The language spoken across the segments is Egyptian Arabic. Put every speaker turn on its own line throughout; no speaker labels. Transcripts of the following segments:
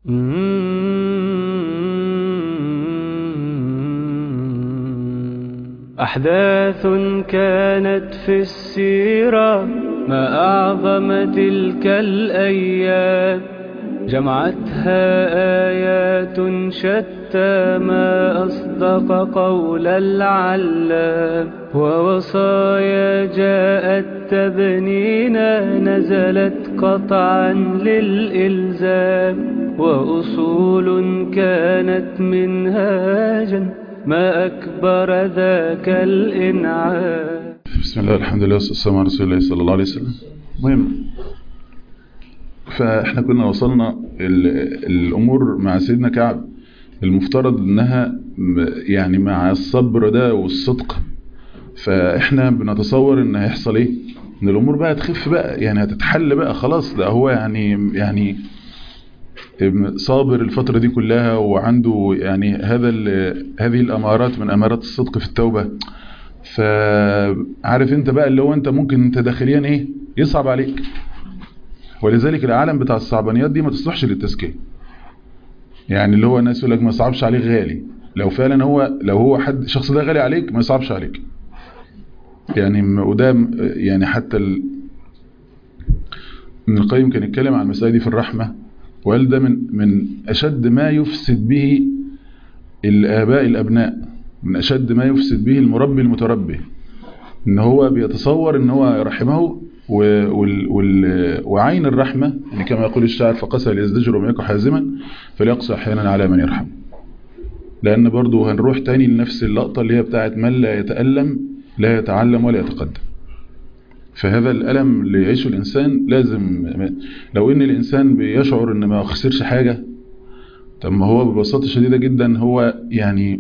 أحداث كانت في السيرة ما أعظم تلك الأيام جمعتها آيات شتى ما أصدق قول العلام ووصايا جاءت تبنينا نزلت قطعا للإلزام وأصول كانت منهاجا ما أكبر ذاك الإنعام
بسم الله الحمد لله والسلام على رسول الله صلى الله عليه وسلم مهم فاحنا كنا وصلنا الأمور مع سيدنا كعب المفترض انها يعني مع الصبر ده والصدق فاحنا بنتصور ان هيحصل ايه ان الامور بقى تخف بقى يعني هتتحل بقى خلاص ده هو يعني يعني صابر الفترة دي كلها وعنده يعني هذا هذه الامارات من امارات الصدق في التوبة فعارف انت بقى اللي هو انت ممكن انت داخليا ايه يصعب عليك ولذلك العالم بتاع الصعبانيات دي ما تصلحش للتزكيه يعني اللي هو الناس يقول لك ما يصعبش عليك غالي لو فعلا هو لو هو حد الشخص ده غالي عليك ما يصعبش عليك يعني وده يعني حتى ال... ابن القيم كان يتكلم عن المسائل دي في الرحمة وقال ده من من أشد ما يفسد به الآباء الأبناء من أشد ما يفسد به المربي المتربي ان هو بيتصور ان هو يرحمه وال وال وعين الرحمة يعني كما يقول الشاعر فقسى ليزدجر وما يكن حازما فليقسى احيانا على من يرحم لأن برضو هنروح تاني لنفس اللقطة اللي هي بتاعت من لا يتألم لا يتعلم ولا يتقدم فهذا الألم اللي يعيشه الإنسان لازم لو إن الإنسان بيشعر إن ما خسرش حاجة طب ما هو ببساطة شديدة جدا هو يعني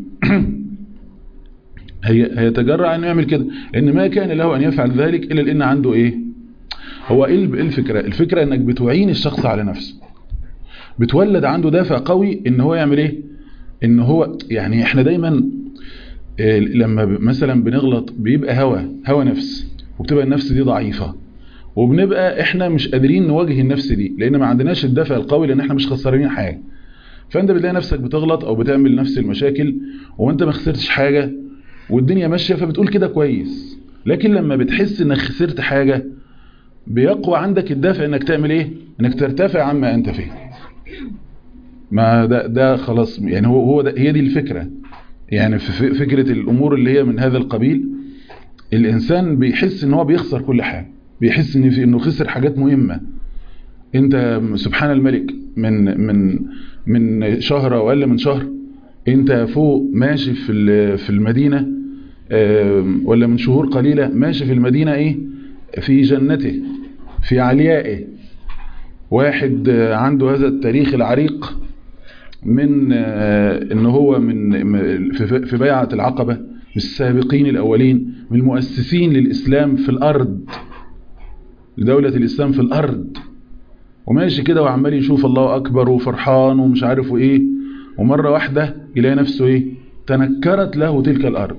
هي هيتجرع انه يعمل كده لان ما كان له ان يفعل ذلك الا لان عنده ايه هو ايه الفكرة الفكرة انك بتعين الشخص على نفسه بتولد عنده دافع قوي ان هو يعمل ايه ان هو يعني احنا دايما لما مثلا بنغلط بيبقى هوى هوى نفس وبتبقى النفس دي ضعيفة وبنبقى احنا مش قادرين نواجه النفس دي لان ما عندناش الدافع القوي لان احنا مش خسرانين حاجة فانت بتلاقي نفسك بتغلط او بتعمل نفس المشاكل وانت ما خسرتش حاجة والدنيا ماشية فبتقول كده كويس لكن لما بتحس انك خسرت حاجة بيقوى عندك الدافع انك تعمل ايه انك ترتفع عما انت فيه ما ده, ده خلاص يعني هو, هو ده هي دي الفكرة يعني في فكرة الامور اللي هي من هذا القبيل الانسان بيحس ان هو بيخسر كل حاجة بيحس ان في انه خسر حاجات مهمة انت سبحان الملك من من من شهر او اقل من شهر انت فوق ماشي في في المدينة ولا من شهور قليلة ماشي في المدينة ايه في جنته في عليائه واحد عنده هذا التاريخ العريق من ان هو من في بيعة العقبة من السابقين الاولين من المؤسسين للاسلام في الارض لدولة الاسلام في الارض وماشي كده وعمال يشوف الله اكبر وفرحان ومش عارف ايه ومرة واحدة يلاقي نفسه ايه تنكرت له تلك الارض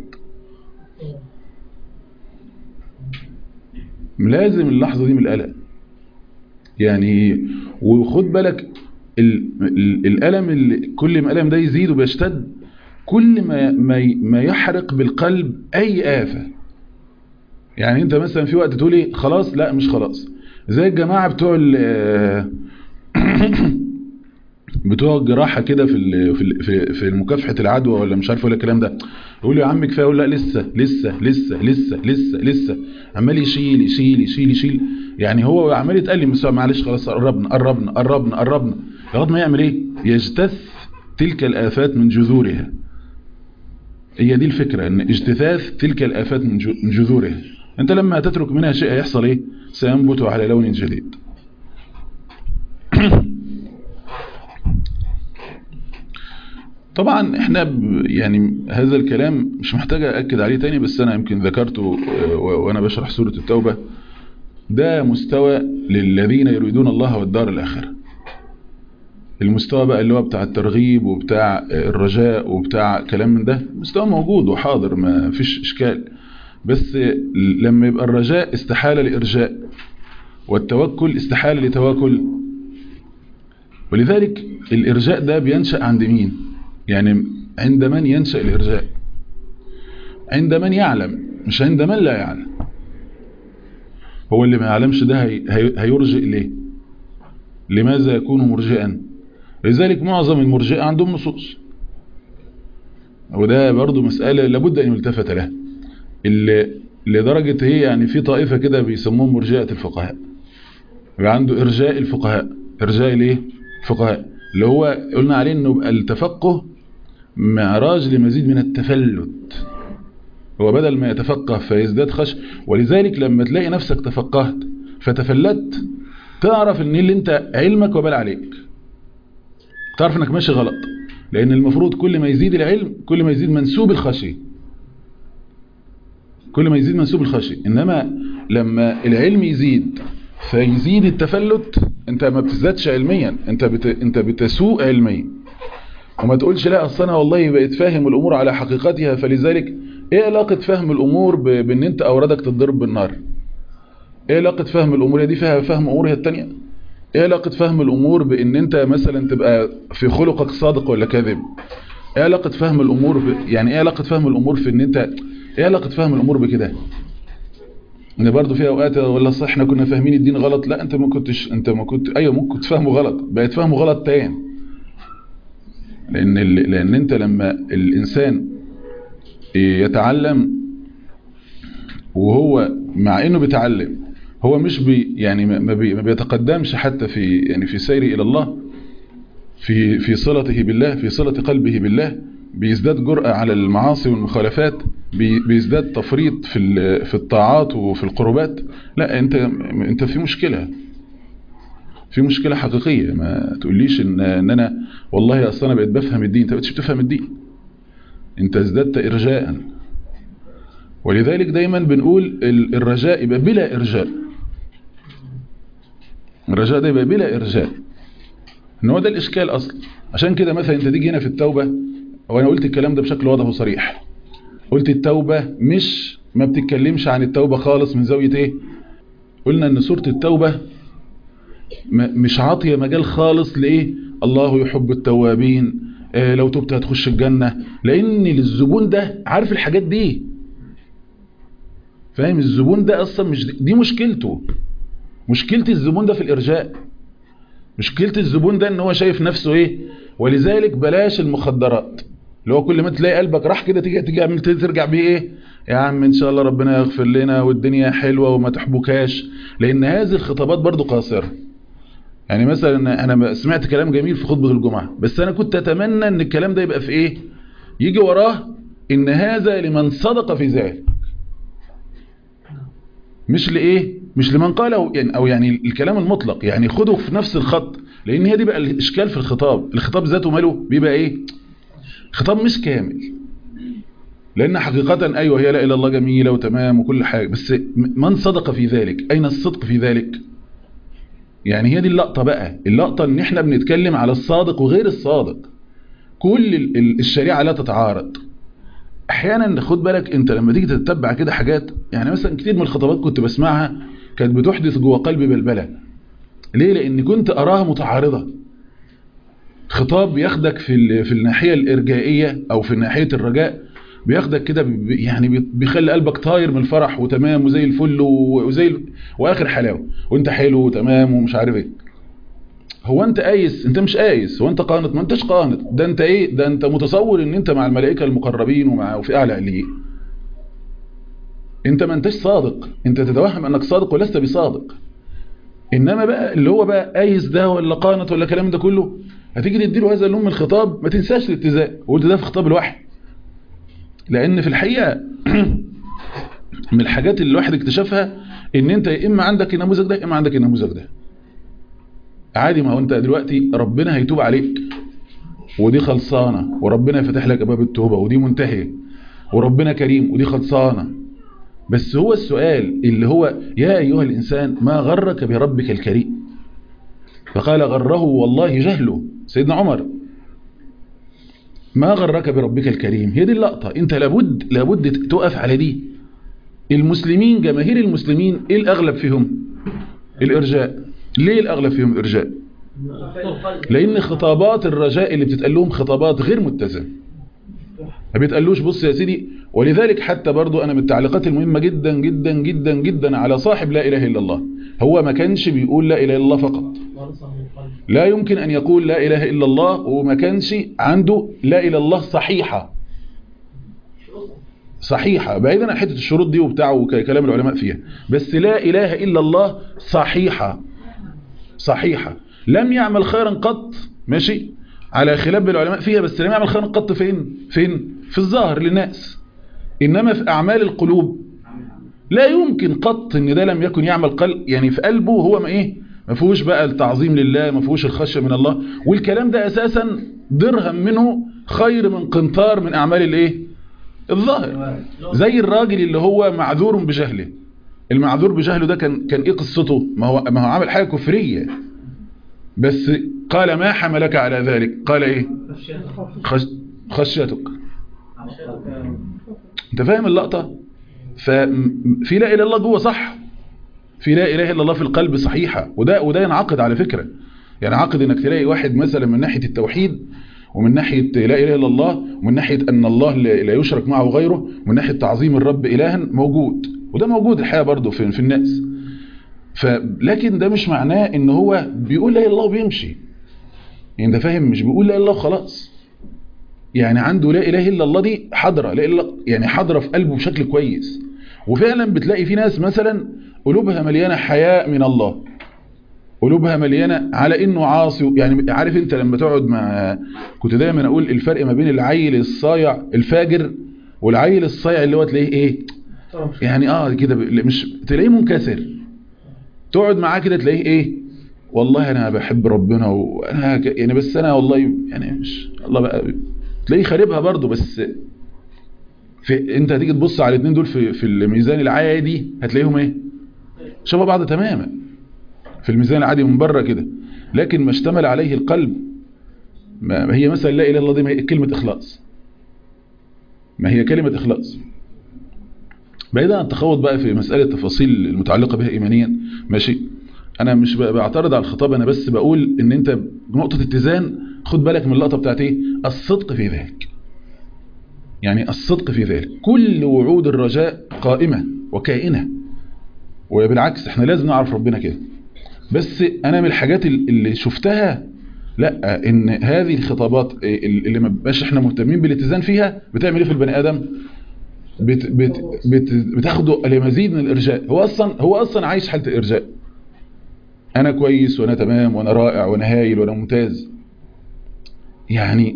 لازم اللحظة دي من القلق يعني وخد بالك ال ال الألم اللي كل ما الألم ده يزيد وبيشتد كل ما ما ما يحرق بالقلب أي آفة يعني انت مثلا في وقت تقول ايه خلاص لا مش خلاص زي الجماعة بتوع بتوع الجراحه كده في في في مكافحه العدوى ولا مش عارف ولا الكلام ده يقول يا عم كفايه اقول لا لسه لسه لسه لسه لسه لسه عمال يشيل يشيل يشيل يشيل يعني هو عمال يتقلم بس معلش خلاص قربنا قربنا قربنا قربنا لغايه ما يعمل ايه يجتث تلك الافات من جذورها هي دي الفكره ان اجتثاث تلك الافات من جذورها انت لما تترك منها شيء هيحصل ايه سينبت على لون جديد طبعا احنا يعني هذا الكلام مش محتاج أأكد عليه تاني بس أنا يمكن ذكرته وأنا بشرح سورة التوبة ده مستوى للذين يريدون الله والدار الآخرة المستوى بقى اللي هو بتاع الترغيب وبتاع الرجاء وبتاع كلام من ده مستوى موجود وحاضر ما فيش إشكال بس لما يبقى الرجاء استحالة لإرجاء والتوكل استحالة لتواكل ولذلك الإرجاء ده بينشأ عند مين يعني عند من ينشأ الإرجاء عند من يعلم مش عند من لا يعلم هو اللي ما يعلمش ده هي هيرجئ ليه لماذا يكون مرجئا لذلك معظم المرجئة عندهم نصوص وده برضو مسألة لابد أن يلتفت لها اللي لدرجة هي يعني في طائفة كده بيسموهم مرجئة الفقهاء يبقى عنده إرجاء الفقهاء إرجاء ليه الفقهاء اللي هو قلنا عليه أنه بقى التفقه معراج لمزيد من التفلت هو بدل ما يتفقه فيزداد خش ولذلك لما تلاقي نفسك تفقهت فتفلت تعرف ان اللي انت علمك وبال عليك تعرف انك ماشي غلط لان المفروض كل ما يزيد العلم كل ما يزيد منسوب الخشي كل ما يزيد منسوب الخشي انما لما العلم يزيد فيزيد التفلت انت ما بتزدادش علميا انت بت... انت بتسوء علميا وما تقولش لا اصل انا والله بقيت فاهم الامور على حقيقتها فلذلك ايه علاقة فهم الامور ب... بان انت اوردك تتضرب بالنار ايه علاقة فهم الامور دي فيها فهم امورها التانية ايه علاقة فهم الامور بان انت مثلا تبقى في خلقك صادق ولا كاذب ايه علاقة فهم الامور ب... يعني ايه علاقة فهم الامور في ان انت ايه علاقة فهم الامور بكده ان برضه في اوقات ولا صح احنا كنا فاهمين الدين غلط لا انت ما كنتش انت ما كنت ايوه ممكن كنت فاهمه غلط بقيت فاهمه غلط تاني لان ال... لان انت لما الانسان يتعلم وهو مع انه بيتعلم هو مش بي يعني ما, بي ما بيتقدمش حتى في يعني في سيره الى الله في في صلته بالله في صلة قلبه بالله بيزداد جرأة على المعاصي والمخالفات بيزداد تفريط في في الطاعات وفي القربات لا انت انت في مشكلة في مشكلة حقيقية ما تقوليش ان, ان انا والله اصلا انا بقيت بفهم الدين انت بقيتش بتفهم الدين انت ازددت ارجاء ولذلك دايما بنقول الرجاء يبقى بلا ارجاء الرجاء ده يبقى بلا ارجاء ان هو ده الاشكال اصلا عشان كده مثلا انت تيجي هنا في التوبة وانا قلت الكلام ده بشكل واضح وصريح قلت التوبة مش ما بتتكلمش عن التوبة خالص من زاوية ايه قلنا ان سورة التوبة مش عاطية مجال خالص لايه الله يحب التوابين اه لو تبت هتخش الجنة لان للزبون ده عارف الحاجات دي فاهم الزبون ده اصلا مش دي مشكلته مشكلة الزبون ده في الارجاء مشكلة الزبون ده ان هو شايف نفسه ايه ولذلك بلاش المخدرات اللي هو كل ما تلاقي قلبك راح كده تيجي تيجي عمل ترجع بيه ايه يا عم ان شاء الله ربنا يغفر لنا والدنيا حلوة وما تحبكاش لان هذه الخطابات برضو قاصرة يعني مثلا انا سمعت كلام جميل في خطبة الجمعة بس انا كنت اتمنى ان الكلام ده يبقى في ايه يجي وراه ان هذا لمن صدق في ذلك مش لايه مش لمن قاله يعني او يعني الكلام المطلق يعني خده في نفس الخط لان هي دي بقى الاشكال في الخطاب الخطاب ذاته ماله بيبقى ايه خطاب مش كامل لان حقيقة ايوه هي لا اله الا الله جميلة وتمام وكل حاجة بس من صدق في ذلك اين الصدق في ذلك يعني هي دي اللقطة بقى اللقطة ان احنا بنتكلم على الصادق وغير الصادق كل الشريعة لا تتعارض احيانا خد بالك انت لما تيجي تتبع كده حاجات يعني مثلا كتير من الخطابات كنت بسمعها كانت بتحدث جوه قلبي بلبلة ليه لان كنت اراها متعارضة خطاب بياخدك في في الناحية الارجائية او في ناحية الرجاء بياخدك كده يعني بيخلي قلبك طاير من الفرح وتمام وزي الفل وزي ال... واخر حلاوه وانت حلو وتمام ومش عارف ايه هو انت قايس انت مش قايس هو انت قانط ما انتش قانط ده انت ايه ده انت متصور ان انت مع الملائكه المقربين ومع وفي اعلى عليين انت ما انتش صادق انت تتوهم انك صادق ولست بصادق انما بقى اللي هو بقى قايس ده ولا قانط ولا الكلام ده كله هتيجي تديله هذا اللون من الخطاب ما تنساش الاتزاء وقلت ده في خطاب الوحي لان في الحقيقه من الحاجات اللي الواحد اكتشفها ان انت يا اما عندك النموذج ده يا اما عندك النموذج ده عادي ما هو انت دلوقتي ربنا هيتوب عليك ودي خلصانه وربنا يفتح لك ابواب التوبه ودي منتهيه وربنا كريم ودي خلصانه بس هو السؤال اللي هو يا ايها الانسان ما غرك بربك الكريم فقال غره والله جهله سيدنا عمر ما غرك بربك الكريم هي دي اللقطة انت لابد لابد تقف على دي المسلمين جماهير المسلمين ايه الاغلب فيهم الارجاء ليه الاغلب فيهم الارجاء لان خطابات الرجاء اللي بتتقال لهم خطابات غير متزنه ما بيتقالوش بص يا سيدي ولذلك حتى برضو انا من التعليقات المهمه جدا جدا جدا جدا على صاحب لا اله الا الله هو ما كانش بيقول لا اله الا الله فقط لا يمكن ان يقول لا اله الا الله وما كانش عنده لا اله الا الله صحيحه صحيحة بعيدا عن حتة الشروط دي وبتاع وكلام العلماء فيها بس لا إله إلا الله صحيحة صحيحة لم يعمل خيرا قط ماشي على خلاف العلماء فيها بس لم يعمل خيرا قط فين فين في الظاهر للناس إنما في أعمال القلوب لا يمكن قط ان ده لم يكن يعمل قلب يعني في قلبه هو ما ايه ما فيهوش بقى التعظيم لله ما فيهوش الخشيه من الله والكلام ده اساسا درهم منه خير من قنطار من اعمال الايه الظاهر زي الراجل اللي هو معذور بجهله المعذور بجهله ده كان كان ايه قصته ما هو ما هو عمل حاجه كفريه بس قال ما حملك على ذلك قال ايه خش خشيتك انت فاهم اللقطه ففي لا اله الا الله جوه صح في لا اله الا الله في القلب صحيحه وده وده ينعقد على فكره ينعقد انك تلاقي واحد مثلا من ناحيه التوحيد ومن ناحية لا إله إلا الله ومن ناحية أن الله لا يشرك معه غيره ومن ناحية تعظيم الرب إلها موجود وده موجود الحقيقة برضه في, في الناس فلكن ده مش معناه ان هو بيقول لا إله إلا الله وبيمشي يعني انت فاهم مش بيقول لا إله إلا الله وخلاص يعني عنده لا إله إلا الله دي حضرة لا إله يعني حضرة في قلبه بشكل كويس وفعلا بتلاقي في ناس مثلا قلوبها مليانة حياء من الله قلوبها مليانة على انه عاصي يعني عارف انت لما تقعد مع كنت دايما اقول الفرق ما بين العيل الصايع الفاجر والعيل الصايع اللي هو تلاقيه ايه يعني اه كده مش تلاقيه منكسر تقعد معاه كده تلاقيه ايه والله انا بحب ربنا وانا يعني بس انا والله يعني مش الله بقى تلاقيه خاربها برضه بس في انت هتيجي تبص على الاثنين دول في في الميزان العادي هتلاقيهم ايه شبه بعض تماما في الميزان العادي من بره كده لكن ما اشتمل عليه القلب ما هي مثلا لا اله الا الله دي ما هي كلمه اخلاص ما هي كلمه اخلاص بعيدا عن التخوض بقى في مساله التفاصيل المتعلقه بها ايمانيا ماشي انا مش بعترض على الخطاب انا بس بقول ان انت بنقطه اتزان خد بالك من اللقطه بتاعت ايه الصدق في ذلك يعني الصدق في ذلك كل وعود الرجاء قائمه وكائنه وبالعكس احنا لازم نعرف ربنا كده بس انا من الحاجات اللي شفتها لا ان هذه الخطابات اللي ما بقاش احنا مهتمين بالاتزان فيها بتعمل ايه في البني ادم بت بت بت بتاخده لمزيد من الارجاء هو اصلا هو اصلا عايش حاله الارجاء انا كويس وانا تمام وانا رائع وانا هايل وانا ممتاز يعني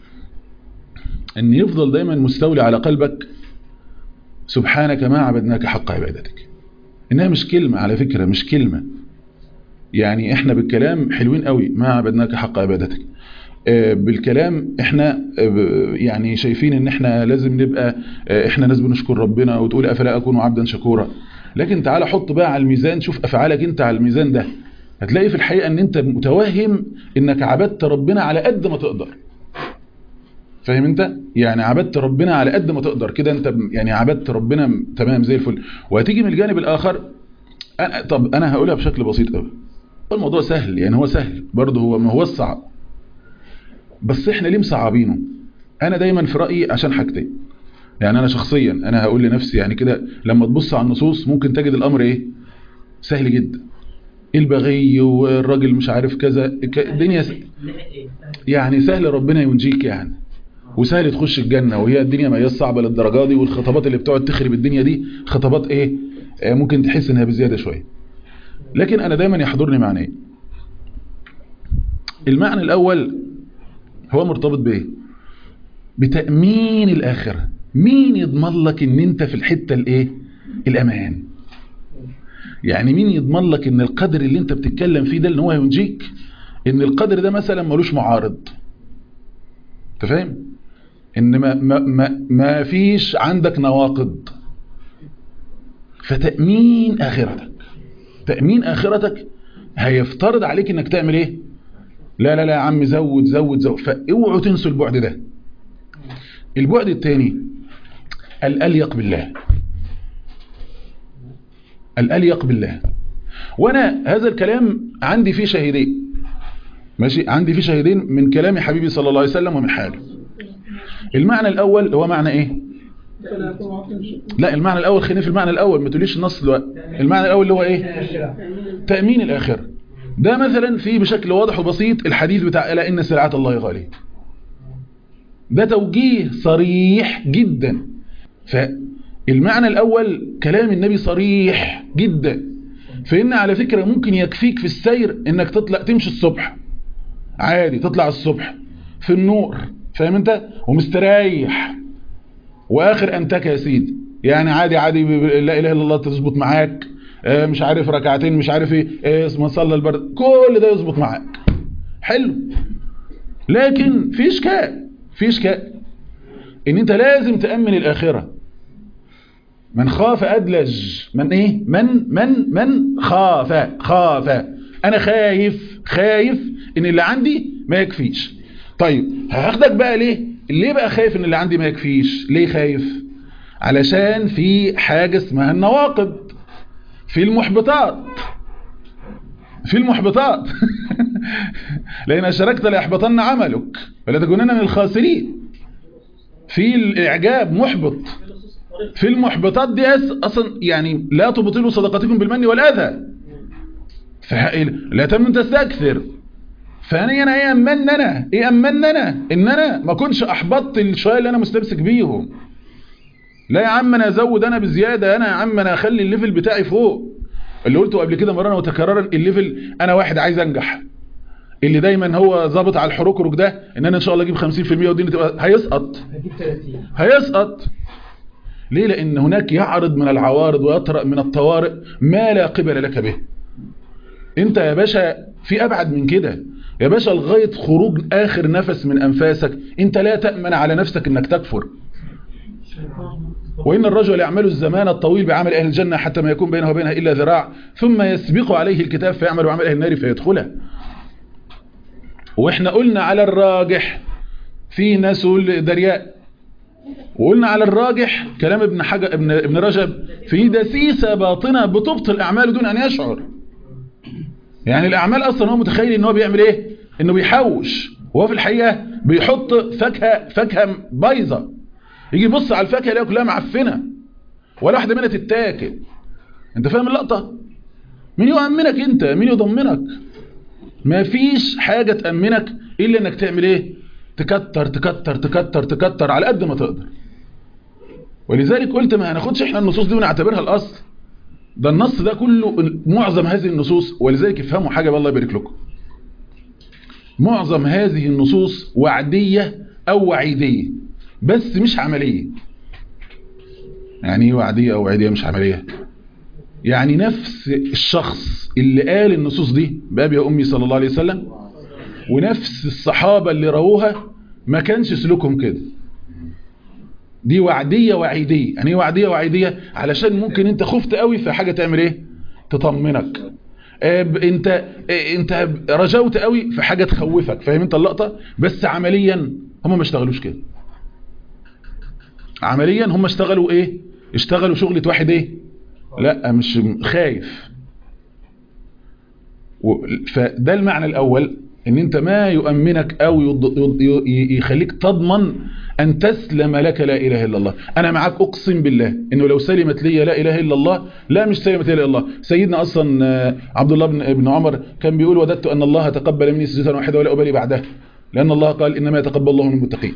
ان يفضل دايما مستولي على قلبك سبحانك ما عبدناك حق عبادتك انها مش كلمة على فكرة مش كلمة يعني احنا بالكلام حلوين قوي ما عبدناك حق عبادتك بالكلام احنا يعني شايفين ان احنا لازم نبقى احنا ناس بنشكر ربنا وتقول افلا اكون عبدا شكورا لكن تعالى حط بقى على الميزان شوف افعالك انت على الميزان ده هتلاقي في الحقيقة ان انت متوهم انك عبدت ربنا على قد ما تقدر فاهم انت يعني عبدت ربنا على قد ما تقدر كده انت يعني عبدت ربنا تمام زي الفل وهتيجي من الجانب الاخر أنا طب انا هقولها بشكل بسيط قوي الموضوع سهل يعني هو سهل برضه هو ما هو الصعب بس احنا ليه مصعبينه انا دايما في رايي عشان حاجتين يعني انا شخصيا انا هقول لنفسي يعني كده لما تبص على النصوص ممكن تجد الامر ايه سهل جدا البغي والراجل مش عارف كذا الدنيا س... يعني سهل ربنا ينجيك يعني وسهل تخش الجنة وهي الدنيا ما هي صعبة للدرجة دي والخطابات اللي بتقعد تخرب الدنيا دي خطابات ايه آه ممكن تحس انها بزيادة شوية لكن انا دايما يحضرني معنى المعنى الاول هو مرتبط بايه بتأمين الاخرة مين يضمن لك ان انت في الحتة الايه الامان يعني مين يضمن لك ان القدر اللي انت بتتكلم فيه ده ان هو هينجيك ان القدر ده مثلا ملوش معارض انت فاهم ان ما, ما, ما, ما فيش عندك نواقض فتأمين آخرتك تأمين آخرتك هيفترض عليك انك تعمل ايه لا لا لا يا عم زود زود زود فاوعوا تنسوا البعد ده البعد الثاني الأليق بالله الأليق بالله وانا هذا الكلام عندي فيه شاهدين ماشي عندي في شاهدين من كلام حبيبي صلى الله عليه وسلم ومن حاله المعنى الاول هو معنى ايه لا المعنى الاول خلينا في المعنى الاول ما تقوليش النص دلوقتي المعنى الاول اللي هو ايه تامين الاخره ده مثلا في بشكل واضح وبسيط الحديث بتاع الا ان سلعه الله غاليه ده توجيه صريح جدا فالمعنى الاول كلام النبي صريح جدا فإن على فكرة ممكن يكفيك في السير انك تطلع تمشي الصبح عادي تطلع الصبح في النور فاهم انت ومستريح واخر انتك يا سيدي يعني عادي عادي لا اله الا الله تظبط معاك آه مش عارف ركعتين مش عارف ايه آه اسمه صلى البرد كل ده يظبط معاك حلو لكن في اشكال في اشكال ان انت لازم تأمن الاخرة من خاف ادلج من ايه من من من خاف خاف انا خايف خايف ان اللي عندي ما يكفيش طيب هاخدك بقى ليه ليه بقى خايف ان اللي عندي ما يكفيش ليه خايف علشان في حاجة اسمها النواقض في المحبطات في المحبطات لأن أشركت ليحبطن عملك ولا تكونن من الخاسرين في الإعجاب محبط في المحبطات دي أصلا يعني لا تبطلوا صدقاتكم بالمن والأذى لا تمن تستكثر فأنا أنا إيه أمن أنا إيه أمن أنا إن أنا ما كنش أحبطت الشوية اللي أنا مستمسك بيهم لا يا عم أنا أزود أنا بزيادة أنا يا عم أنا أخلي الليفل بتاعي فوق اللي قلته قبل كده مرة وتكرارا الليفل أنا واحد عايز أنجح اللي دايما هو ظابط على الحروكرك ده ان انا ان شاء الله اجيب 50% ودي تبقى هيسقط هيسقط ليه لان هناك يعرض من العوارض ويطرأ من الطوارئ ما لا قبل لك به انت يا باشا في ابعد من كده يا باشا لغاية خروج اخر نفس من انفاسك انت لا تأمن على نفسك انك تكفر وإن الرجل يعمل الزمان الطويل بعمل أهل الجنة حتى ما يكون بينه وبينها إلا ذراع ثم يسبق عليه الكتاب فيعمل بعمل أهل النار فيدخلها واحنا قلنا على الراجح في ناس يقول درياء وقلنا على الراجح كلام ابن حجر ابن ابن رجب في دسيسه باطنه بتبطل اعماله دون ان يشعر يعني الاعمال اصلا هو متخيل ان هو بيعمل ايه انه بيحوش وهو في الحقيقه بيحط فاكهه فاكهه بايظه يجي يبص على الفاكهه يلاقيها كلها معفنه ولا واحده منها تتاكل انت فاهم اللقطه مين يؤمنك انت مين يضمنك ما فيش حاجة تأمنك إلا أنك تعمل إيه تكتر تكتر تكتر تكتر على قد ما تقدر ولذلك قلت ما هناخدش احنا النصوص دي ونعتبرها الأصل ده النص ده كله معظم هذه النصوص ولذلك افهموا حاجة بالله يبارك لكم معظم هذه النصوص وعدية أو وعيدية بس مش عملية يعني ايه وعدية أو وعيدية مش عملية يعني نفس الشخص اللي قال النصوص دي بأبي وأمي صلى الله عليه وسلم ونفس الصحابة اللي رووها ما كانش سلوكهم كده دي وعدية وعيدية يعني ايه وعدية وعيدية علشان ممكن انت خفت قوي في حاجة تعمل ايه تطمنك انت انت رجوت قوي في حاجة تخوفك فاهم انت اللقطة بس عمليا هم ما اشتغلوش كده عمليا هم اشتغلوا ايه اشتغلوا شغلة واحد ايه لا مش خايف فده المعنى الأول ان انت ما يؤمنك او يخليك تضمن ان تسلم لك لا اله الا الله انا معاك اقسم بالله انه لو سلمت لي لا اله الا الله لا مش سلمت لي الا الله سيدنا اصلا عبد الله بن ابن عمر كان بيقول وددت ان الله تقبل مني سجدة واحدة ولا ابالي بعدها لان الله قال انما يتقبل الله من المتقين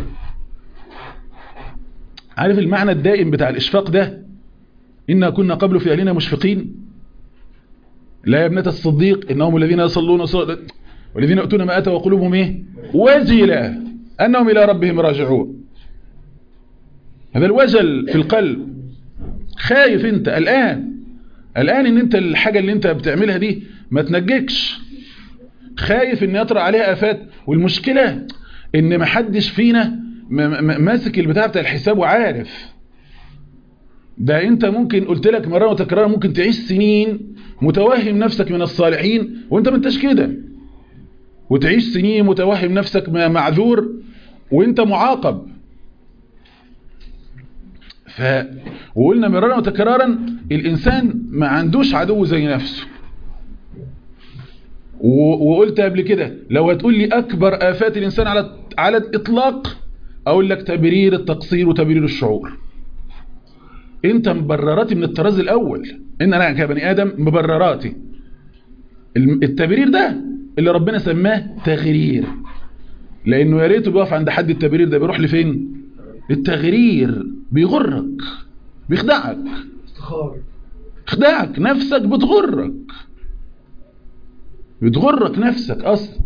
عارف المعنى الدائم بتاع الاشفاق ده إنا كنا قبل في أهلنا مشفقين لا يا ابنة الصديق إنهم الذين يصلون صلاة والذين يؤتون ما أتوا وقلوبهم إيه وجلة أنهم إلى ربهم راجعون هذا الوجل في القلب خايف أنت الآن الآن إن أنت الحاجة اللي أنت بتعملها دي ما تنجكش خايف إن يطرأ عليها آفات والمشكلة إن ما حدش فينا ماسك البتاع بتاع الحساب وعارف ده انت ممكن قلت لك مرة وتكرار ممكن تعيش سنين متوهم نفسك من الصالحين وانت ما انتش كده وتعيش سنين متوهم نفسك معذور وانت معاقب ف وقلنا مرارا وتكرارا الانسان ما عندوش عدو زي نفسه وقلت قبل كده لو هتقول لي اكبر افات الانسان على على الاطلاق اقول لك تبرير التقصير وتبرير الشعور انت مبرراتي من الطراز الاول ان انا كبني ادم مبرراتي التبرير ده اللي ربنا سماه تغرير لانه يا ريته بيقف عند حد التبرير ده بيروح لفين التغرير بيغرك بيخدعك خدعك نفسك بتغرك بتغرك نفسك اصلا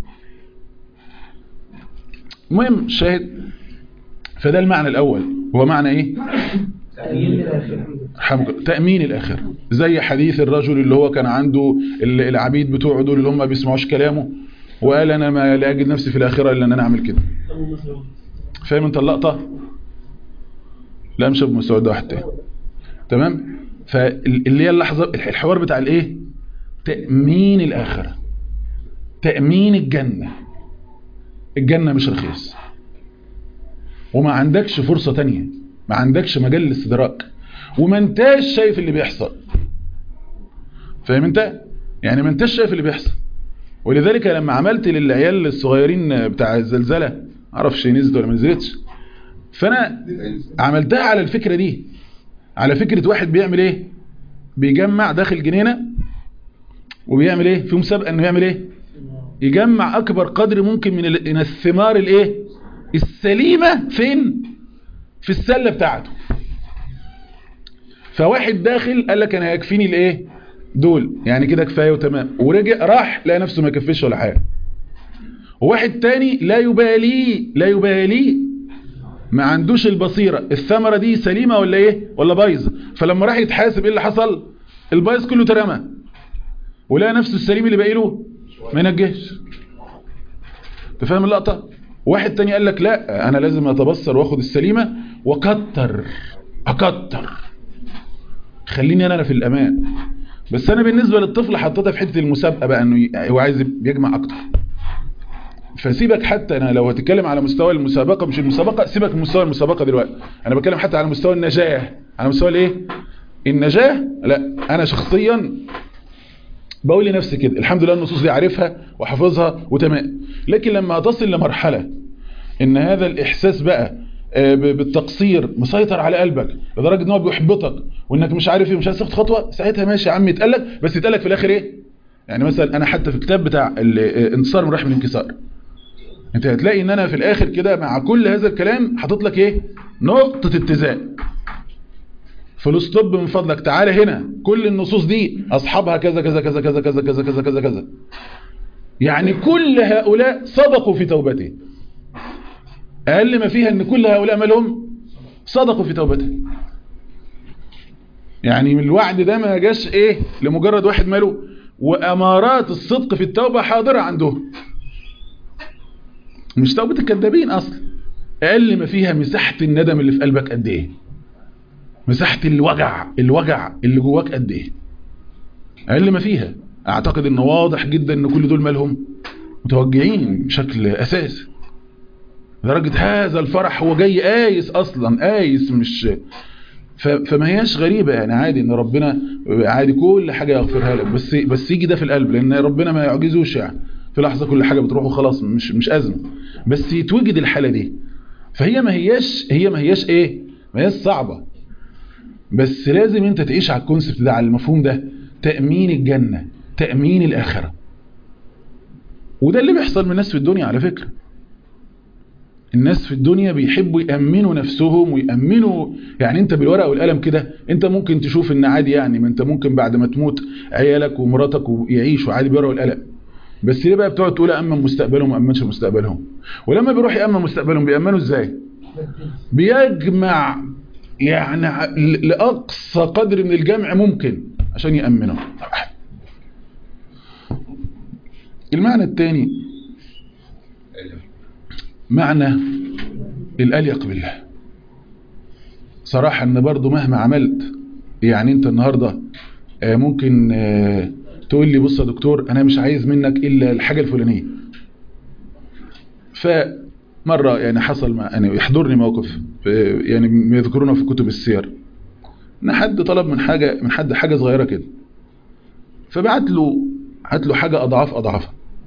المهم شاهد فده المعنى الاول هو معنى ايه
تأمين الآخرة
تأمين الآخرة زي حديث الرجل اللي هو كان عنده العبيد بتوعه دول اللي هم ما بيسمعوش كلامه وقال انا ما لا اجد نفسي في الآخرة الا ان انا اعمل كده فاهم انت اللقطة لا مش ابو مسعود ده واحد تاني تمام فاللي هي اللحظة الحوار بتاع الايه تأمين الآخرة تأمين الجنة الجنة مش رخيص وما عندكش فرصة تانية ما عندكش مجال للاستدراك وما انتاش شايف اللي بيحصل فاهم انت يعني ما انتاش شايف اللي بيحصل ولذلك لما عملت للعيال الصغيرين بتاع الزلزلة معرفش نزلت ولا ما نزلتش فانا عملتها على الفكرة دي على فكرة واحد بيعمل ايه بيجمع داخل جنينة وبيعمل ايه في مسابقة انه يعمل ايه يجمع اكبر قدر ممكن من من الثمار الايه السليمة فين في السلة بتاعته فواحد داخل قال لك انا هيكفيني الايه دول يعني كده كفايه وتمام ورجع راح لقى نفسه ما يكفيش ولا حاجه وواحد تاني لا يبالي لا يبالي ما عندوش البصيرة الثمرة دي سليمة ولا ايه ولا بايظه فلما راح يتحاسب ايه اللي حصل البايظ كله ترمى ولقى نفسه السليم اللي باقي له ما ينجهش تفهم اللقطة واحد تاني قال لك لا انا لازم اتبصر واخد السليمة واكتر اكتر خليني انا في الامان بس انا بالنسبة للطفل حطيتها في حتة المسابقة بقى انه هو عايز يجمع اكتر فسيبك حتى انا لو هتتكلم على مستوى المسابقة مش المسابقة سيبك من مستوى المسابقة دلوقتي انا بتكلم حتى على مستوى النجاة على مستوى الايه النجاة لا انا شخصيا بقول لنفسي كده الحمد لله النصوص دي عارفها وحافظها وتمام لكن لما هتصل لمرحلة ان هذا الاحساس بقى بالتقصير مسيطر على قلبك لدرجة ان هو بيحبطك وانك مش عارف ايه مش عايز تاخد خطوة ساعتها ماشي يا عم يتقلك بس يتقلك في الاخر ايه يعني مثلا انا حتى في الكتاب بتاع الانتصار من رحم الانكسار انت هتلاقي ان انا في الاخر كده مع كل هذا الكلام حاطط لك ايه نقطة اتزان فلوس طب من فضلك تعالى هنا كل النصوص دي اصحابها كذا كذا كذا كذا كذا كذا كذا كذا كذا يعني كل هؤلاء صدقوا في توبته اقل ما فيها ان كل هؤلاء مالهم صدقوا في توبته يعني من الوعد ده ما جاش ايه لمجرد واحد ماله وامارات الصدق في التوبة حاضرة عندهم مش توبة الكذابين اصلا اقل ما فيها مساحة الندم اللي في قلبك قد ايه مساحة الوجع الوجع اللي جواك قد ايه اقل ما فيها اعتقد انه واضح جدا ان كل دول مالهم متوجعين بشكل اساسي لدرجة هذا الفرح هو جاي قايس اصلا قايس مش فما هياش غريبة يعني عادي ان ربنا عادي كل حاجة يغفرها لك بس بس يجي ده في القلب لان ربنا ما يعجزوش يعني في لحظة كل حاجة بتروح وخلاص مش مش ازمة بس يتوجد الحالة دي فهي ما هياش هي ما هياش ايه ما هياش صعبة بس لازم انت تعيش على الكونسبت ده على المفهوم ده تأمين الجنة تأمين الآخرة وده اللي بيحصل من الناس في الدنيا على فكرة الناس في الدنيا بيحبوا يأمنوا نفسهم ويأمنوا يعني انت بالورقة والقلم كده انت ممكن تشوف ان عادي يعني ما انت ممكن بعد ما تموت عيالك ومراتك يعيشوا عادي بالورقة والقلم بس ليه بقى بتقعد تقول أمن مستقبلهم وأمنش مستقبلهم ولما بيروح يأمن مستقبلهم بيأمنوا ازاي بيجمع يعني لأقصى قدر من الجمع ممكن عشان يأمنه المعنى الثاني معنى الأليق بالله صراحة ان برضو مهما عملت يعني انت النهاردة ممكن تقول لي بص يا دكتور انا مش عايز منك الا الحاجة الفلانية فمرة يعني حصل مع يعني يحضرني موقف يعني يذكرونه في كتب السير ان حد طلب من حاجة من حد حاجة صغيرة كده فبعت له بعت له حاجة اضعاف اضعافها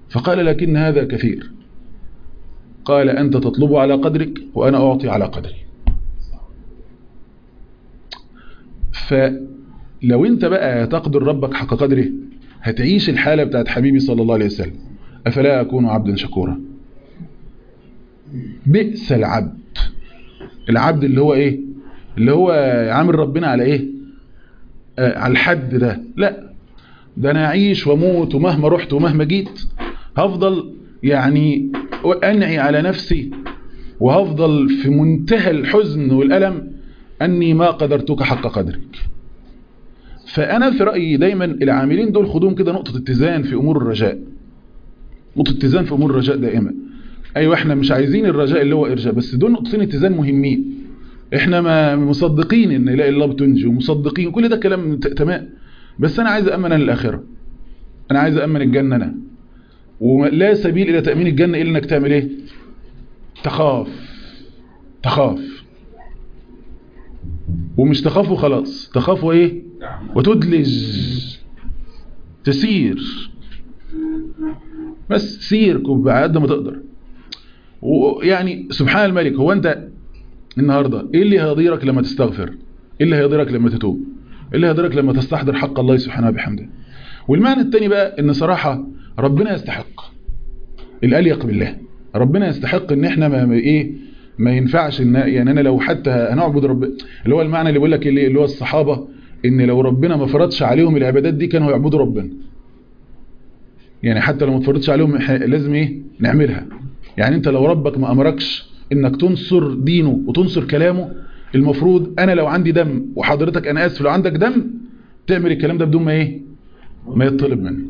فقال لكن هذا كثير قال أنت تطلب على قدرك وأنا أعطي على قدري فلو انت بقى تقدر ربك حق قدره هتعيش الحالة بتاعت حبيبي صلى الله عليه وسلم أفلا أكون عبدا شكورا بئس العبد العبد اللي هو ايه اللي هو عامل ربنا على ايه آه على الحد ده لا ده انا اعيش واموت ومهما رحت ومهما جيت هفضل يعني انعي على نفسي وهفضل في منتهى الحزن والألم أني ما قدرتك حق قدرك فأنا في رأيي دايما العاملين دول خدوهم كده نقطة اتزان في أمور الرجاء نقطة اتزان في أمور الرجاء دائما أيوة احنا مش عايزين الرجاء اللي هو إرجاء بس دول نقطتين اتزان مهمين احنا ما مصدقين ان لا اله الا الله بتنجي ومصدقين كل ده كلام تمام بس انا عايز امن للاخره انا عايز امن الجنه انا ولا سبيل الى تامين الجنه الا انك تعمل ايه تخاف تخاف ومش تخاف وخلاص تخاف وايه وتدلج تسير بس سير كب قد ما تقدر ويعني سبحان الملك هو انت النهاردة ايه اللي هيضيرك لما تستغفر ايه اللي هيضيرك لما تتوب ايه اللي هيضيرك لما تستحضر حق الله سبحانه وبحمده والمعنى التاني بقى ان صراحة ربنا يستحق الاليق بالله ربنا يستحق ان احنا ما ايه ما ينفعش ان يعني انا لو حتى هنعبد رب اللي هو المعنى اللي بيقول لك اللي هو الصحابة ان لو ربنا ما فرضش عليهم العبادات دي كانوا يعبدوا ربنا يعني حتى لو ما تفرضش عليهم لازم ايه نعملها يعني انت لو ربك ما امركش انك تنصر دينه وتنصر كلامه المفروض انا لو عندي دم وحضرتك انا اسف لو عندك دم تعمل الكلام ده بدون ما ايه ما يطلب منه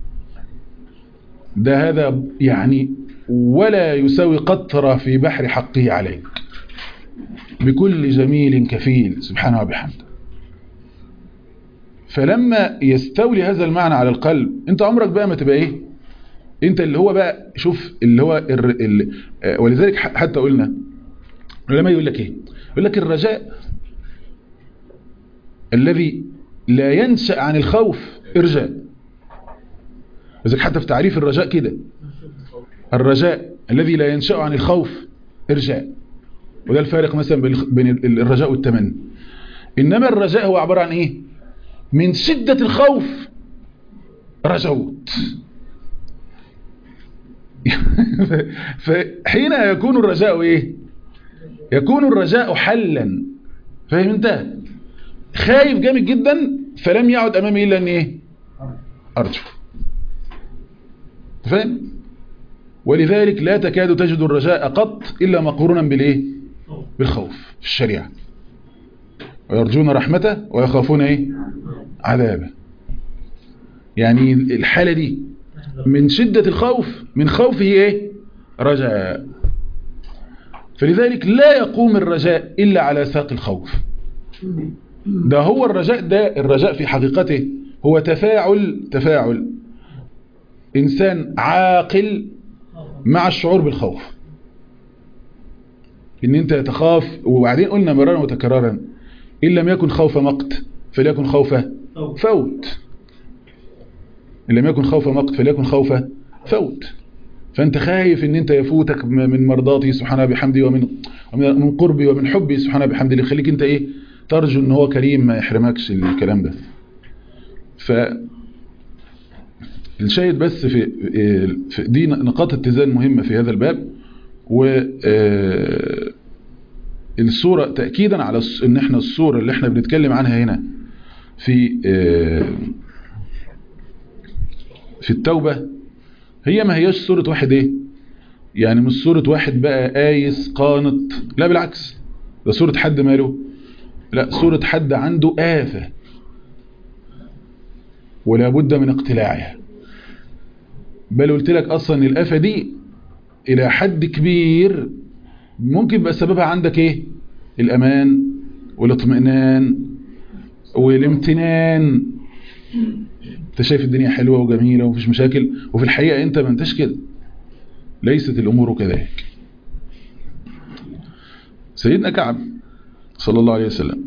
ده هذا يعني ولا يساوي قطرة في بحر حقه عليك بكل جميل كفيل سبحانه وبحمده فلما يستولي هذا المعنى على القلب انت عمرك بقى ما تبقى ايه انت اللي هو بقى شوف اللي هو الر... ال... ولذلك حتى قلنا لما يقول لك ايه يقول لك الرجاء الذي لا ينشأ عن الخوف ارجاء لذلك حتى في تعريف الرجاء كده الرجاء الذي لا ينشأ عن الخوف ارجاء وده الفارق مثلا بين الرجاء والتمني انما الرجاء هو عبارة عن ايه من شدة الخوف رجوت فحين يكون الرجاء ايه يكون الرجاء حلا فاهم انت خايف جامد جدا فلم يعد امامي الا ان ايه ارجو فاهم ولذلك لا تكاد تجد الرجاء قط الا مقرونا بالايه بالخوف في الشريعه ويرجون رحمته ويخافون ايه عذابه يعني الحاله دي من شدة الخوف من خوفه ايه رجاء فلذلك لا يقوم الرجاء إلا على ساق الخوف ده هو الرجاء ده الرجاء في حقيقته هو تفاعل تفاعل إنسان عاقل مع الشعور بالخوف إن أنت تخاف وبعدين قلنا مرارا وتكرارا إن لم يكن خوف مقت فليكن خوف فوت إن لم يكن خوف مقت فليكن خوف فوت فأنت خايف إن أنت يفوتك من مرضاتي سبحانه بحمدي ومن من قربي ومن حبي سبحانه بحمدي اللي يخليك أنت إيه ترجو إن هو كريم ما يحرمكش الكلام ده ف الشاهد بس في في دي نقاط اتزان مهمة في هذا الباب و الصورة تأكيدا على ان احنا الصورة اللي احنا بنتكلم عنها هنا في في التوبة هي ما هياش صورة واحد ايه يعني مش صورة واحد بقى آيس قانط لا بالعكس ده صورة حد ماله لا صورة حد عنده آفة ولا بد من اقتلاعها بل قلت لك اصلا الآفة دي الى حد كبير ممكن يبقى سببها عندك ايه الامان والاطمئنان والامتنان انت شايف الدنيا حلوة وجميلة ومفيش مشاكل وفي الحقيقة انت ما انتش كده ليست الامور كذلك سيدنا كعب صلى الله عليه وسلم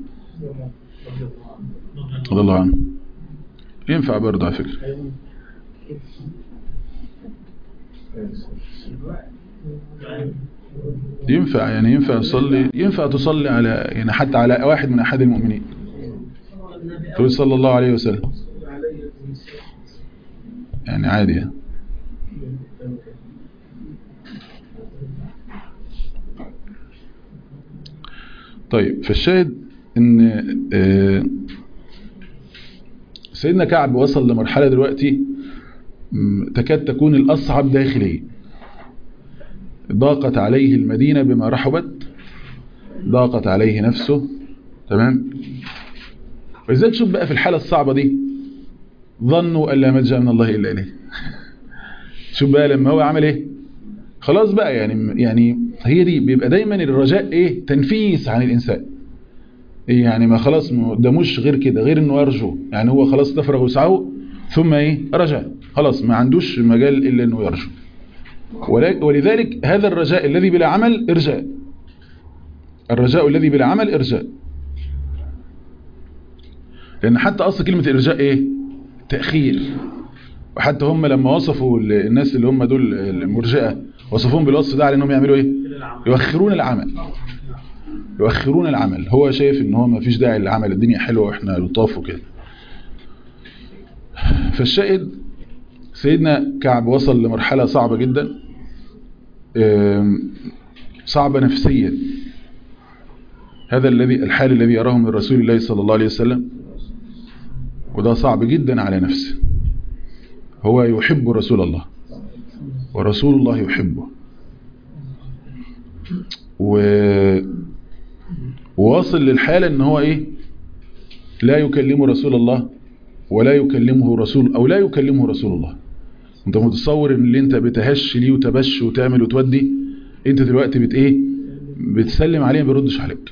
رضي الله عنه ينفع برضه على فكرة ينفع يعني ينفع تصلي ينفع تصلي على يعني حتى على واحد من أحد المؤمنين تقول صلى الله عليه وسلم يعني عادي يعني. طيب فالشاهد ان آه، سيدنا كعب وصل لمرحلة دلوقتي م، تكاد تكون الأصعب داخليا ضاقت عليه المدينة بما رحبت ضاقت عليه نفسه تمام وإذا تشوف بقى في الحالة الصعبة دي ظنوا أن لا ملجأ من الله إلا إليه شوف بقى لما هو عمل إيه خلاص بقى يعني يعني هي دي بيبقى دايما الرجاء إيه تنفيس عن الإنسان إيه يعني ما خلاص ما قداموش غير كده غير إنه يرجو يعني هو خلاص تفرغ وسعه ثم إيه رجع خلاص ما عندوش مجال إلا إنه يرجو ولك- ولذلك هذا الرجاء الذي بلا عمل إرجاء الرجاء الذي بلا عمل إرجاء لأن حتى أصل كلمة الإرجاء إيه تأخير وحتى هم لما وصفوا ال- الناس اللي هم دول المرجئة وصفوهم بالوصف ده على أنهم يعملوا إيه يؤخرون العمل يؤخرون العمل هو شايف ان هو ما فيش داعي للعمل الدنيا حلوة واحنا لطاف وكده فالشاهد سيدنا كعب وصل لمرحلة صعبة جدا آم، صعبة نفسيا هذا الذي الحال الذي يراه من رسول الله صلى الله عليه وسلم وده صعب جدا على نفسه هو يحب رسول الله ورسول الله يحبه و وواصل للحالة ان هو ايه لا يكلم رسول الله ولا يكلمه رسول او لا يكلمه رسول الله انت متصور ان اللي انت بتهش ليه وتبش وتعمل وتودي انت دلوقتي بت ايه بتسلم عليه ما بيردش عليك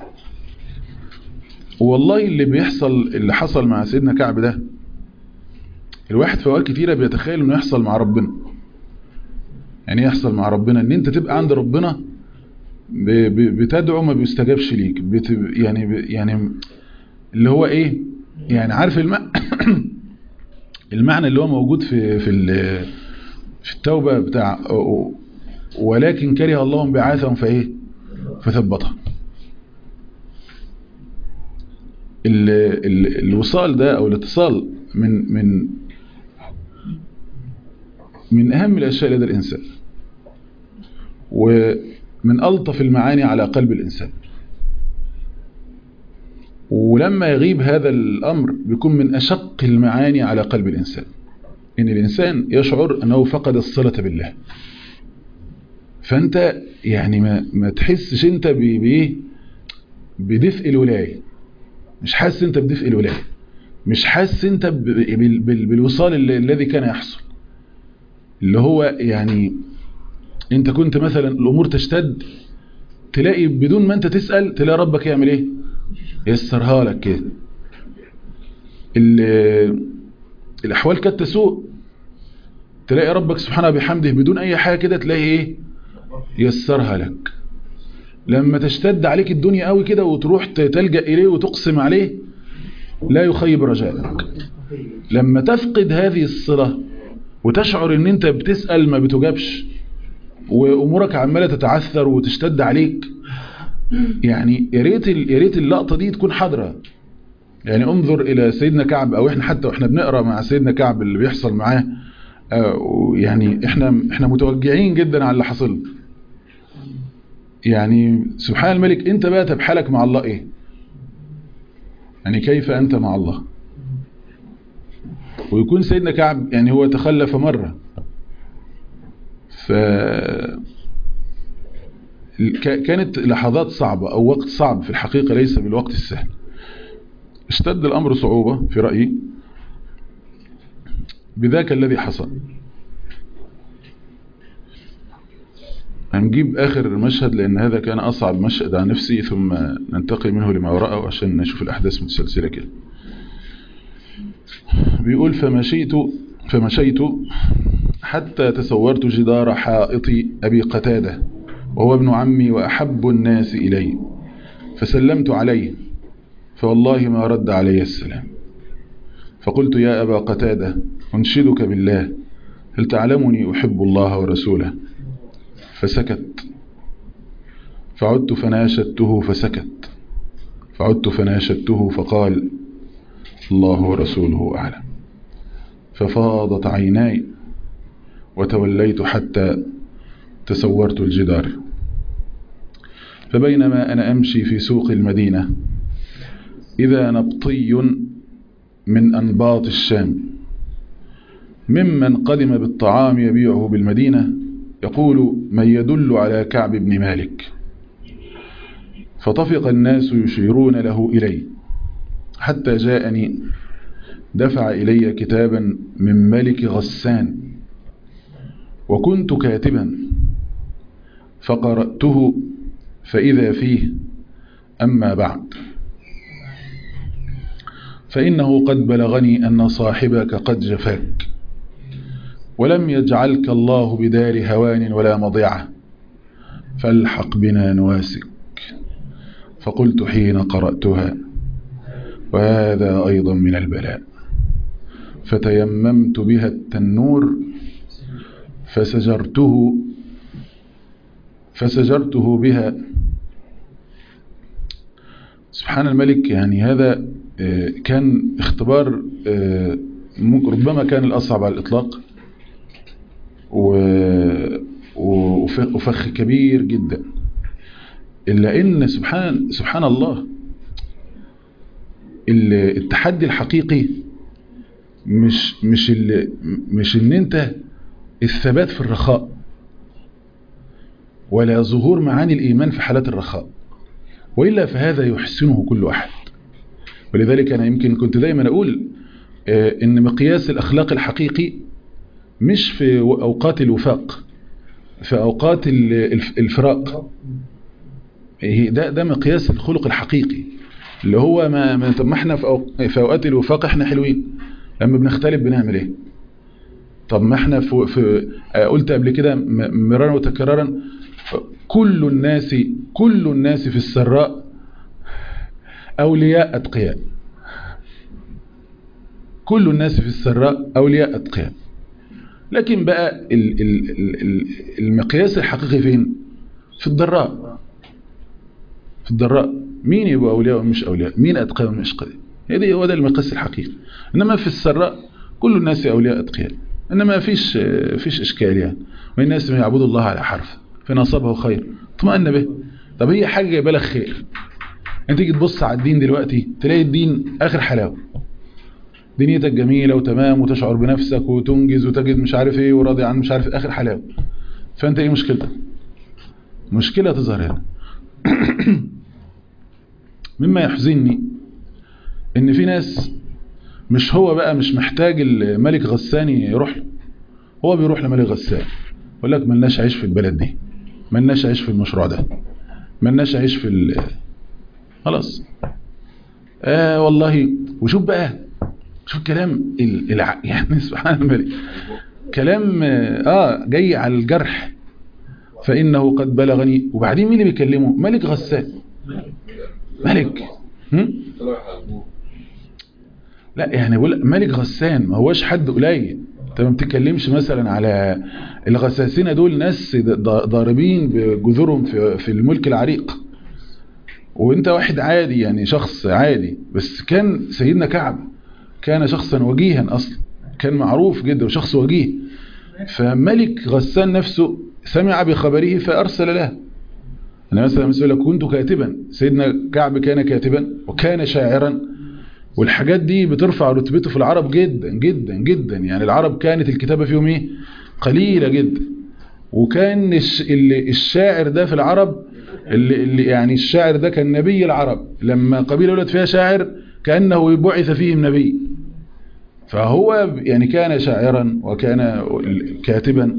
والله اللي بيحصل اللي حصل مع سيدنا كعب ده الواحد في اوقات كتيره بيتخيل انه يحصل مع ربنا يعني يحصل مع ربنا ان انت تبقى عند ربنا ب- ب- بتدعو ما بيستجابش ليك بت يعني ب- يعني اللي هو ايه يعني عارف الم... المعنى اللي هو موجود في في ال- في التوبة بتاع ولكن كره الله انبعاثهم فايه فثبطها ال... ال... الوصال ده او الاتصال من من من اهم الاشياء لدى الانسان ومن الطف المعاني على قلب الانسان ولما يغيب هذا الأمر بيكون من أشق المعاني على قلب الإنسان إن الإنسان يشعر أنه فقد الصلة بالله فأنت يعني ما, ما تحسش أنت بإيه بدفء الولاية مش حاسس أنت بدفء الولاية مش حاسس أنت ب- بال- بال- بالوصال ال- الذي كان يحصل اللي هو يعني أنت كنت مثلا الأمور تشتد تلاقي بدون ما أنت تسأل تلاقي ربك يعمل إيه يسرها لك كده ال- الأحوال كانت تسوء تلاقي ربك سبحانه بحمده بدون أي حاجة كده تلاقي إيه يسرها لك لما تشتد عليك الدنيا قوي كده وتروح ت- تلجأ إليه وتقسم عليه لا يخيب رجائك لما تفقد هذه الصلة وتشعر ان انت بتسأل ما بتجابش وامورك عمالة تتعثر وتشتد عليك يعني يا ريت ال- يا ريت اللقطه دي تكون حاضره يعني انظر الى سيدنا كعب او احنا حتى واحنا بنقرا مع سيدنا كعب اللي بيحصل معاه آه، يعني احنا احنا متوجعين جدا على اللي حصل يعني سبحان الملك انت بقى طب حالك مع الله ايه يعني كيف انت مع الله ويكون سيدنا كعب يعني هو تخلف مره ف ك- كانت لحظات صعبة أو وقت صعب في الحقيقة ليس بالوقت السهل اشتد الأمر صعوبة في رأيي بذاك الذي حصل هنجيب آخر المشهد لأن هذا كان أصعب مشهد عن نفسي ثم ننتقل منه لما وراءه عشان نشوف الأحداث متسلسلة كده بيقول فمشيت فمشيت حتى تصورت جدار حائط أبي قتادة وهو ابن عمي وأحب الناس إلي فسلمت عليه فوالله ما رد علي السلام فقلت يا أبا قتادة أنشدك بالله هل تعلمني أحب الله ورسوله فسكت فعدت فناشدته فسكت فعدت فناشدته فقال الله ورسوله أعلم ففاضت عيناي وتوليت حتى تسورت الجدار فبينما أنا أمشي في سوق المدينة إذا نبطي من أنباط الشام ممن قدم بالطعام يبيعه بالمدينة يقول من يدل على كعب بن مالك فطفق الناس يشيرون له إلي حتى جاءني دفع إلي كتابا من ملك غسان وكنت كاتبا فقرأته فإذا فيه أما بعد فإنه قد بلغني أن صاحبك قد جفاك ولم يجعلك الله بدار هوان ولا مضيعة فالحق بنا نواسك فقلت حين قرأتها وهذا أيضا من البلاء فتيممت بها التنور فسجرته فسجرته بها سبحان الملك يعني هذا كان اختبار ربما كان الأصعب على الإطلاق وفخ كبير جدا إلا إن سبحان, سبحان الله التحدي الحقيقي مش مش مش ان انت الثبات في الرخاء ولا ظهور معاني الإيمان في حالات الرخاء وإلا فهذا يحسنه كل أحد ولذلك أنا يمكن كنت دايما أقول إن مقياس الأخلاق الحقيقي مش في أوقات الوفاق في أوقات الفراق ده ده مقياس الخلق الحقيقي اللي هو ما ما طب ما احنا في اوقات الوفاق احنا حلوين لما بنختلف بنعمل ايه طب ما احنا في, في قلت قبل كده مرارا وتكرارا كل الناس كل الناس في السراء اولياء اتقياء كل الناس في السراء اولياء اتقياء لكن بقى ال ال ال المقياس الحقيقي فين في الضراء في الضراء مين يبقى أولياء ومش أولياء مين أتقى ومش أتقى هذا هو ده المقياس الحقيقي إنما في السراء كل الناس أولياء أتقياء إنما فيش فيش إشكال يعني والناس يعبدوا الله على حرف فإن أصابه خير اطمئن به طب هي حاجة جايبه لك خير انت تيجي تبص على الدين دلوقتي تلاقي الدين آخر حلاوة دنيتك جميلة وتمام وتشعر بنفسك وتنجز وتجد مش عارف ايه وراضي عن مش عارف آخر حلاوة فأنت ايه مشكلتك مشكلة تظهر هنا مما يحزنني ان في ناس مش هو بقى مش محتاج الملك غساني يروح له هو بيروح لملك غسان يقول لك ملناش عيش في البلد دي ملناش عيش في المشروع ده ملناش عيش في ال... خلاص آه والله وشوف بقى شوف كلام الع... يعني سبحان الملك كلام اه جاي على الجرح فإنه قد بلغني وبعدين مين اللي بيكلمه ملك غسان ملك هم؟ لا يعني بقول ملك غسان ما هوش حد قليل انت ما بتتكلمش مثلا على الغساسين دول ناس ضاربين بجذورهم في, في الملك العريق وانت واحد عادي يعني شخص عادي بس كان سيدنا كعب كان شخصا وجيها اصلا كان معروف جدا وشخص وجيه فملك غسان نفسه سمع بخبره فارسل له انا مثلا مثلا كنت كاتبا سيدنا كعب كان كاتبا وكان شاعرا والحاجات دي بترفع رتبته في العرب جدا جدا جدا يعني العرب كانت الكتابة فيهم ايه قليلة جدا وكان الشاعر ده في العرب اللي, اللي يعني الشاعر ده كان نبي العرب لما قبيلة ولد فيها شاعر كأنه بعث فيهم نبي فهو يعني كان شاعرا وكان كاتبا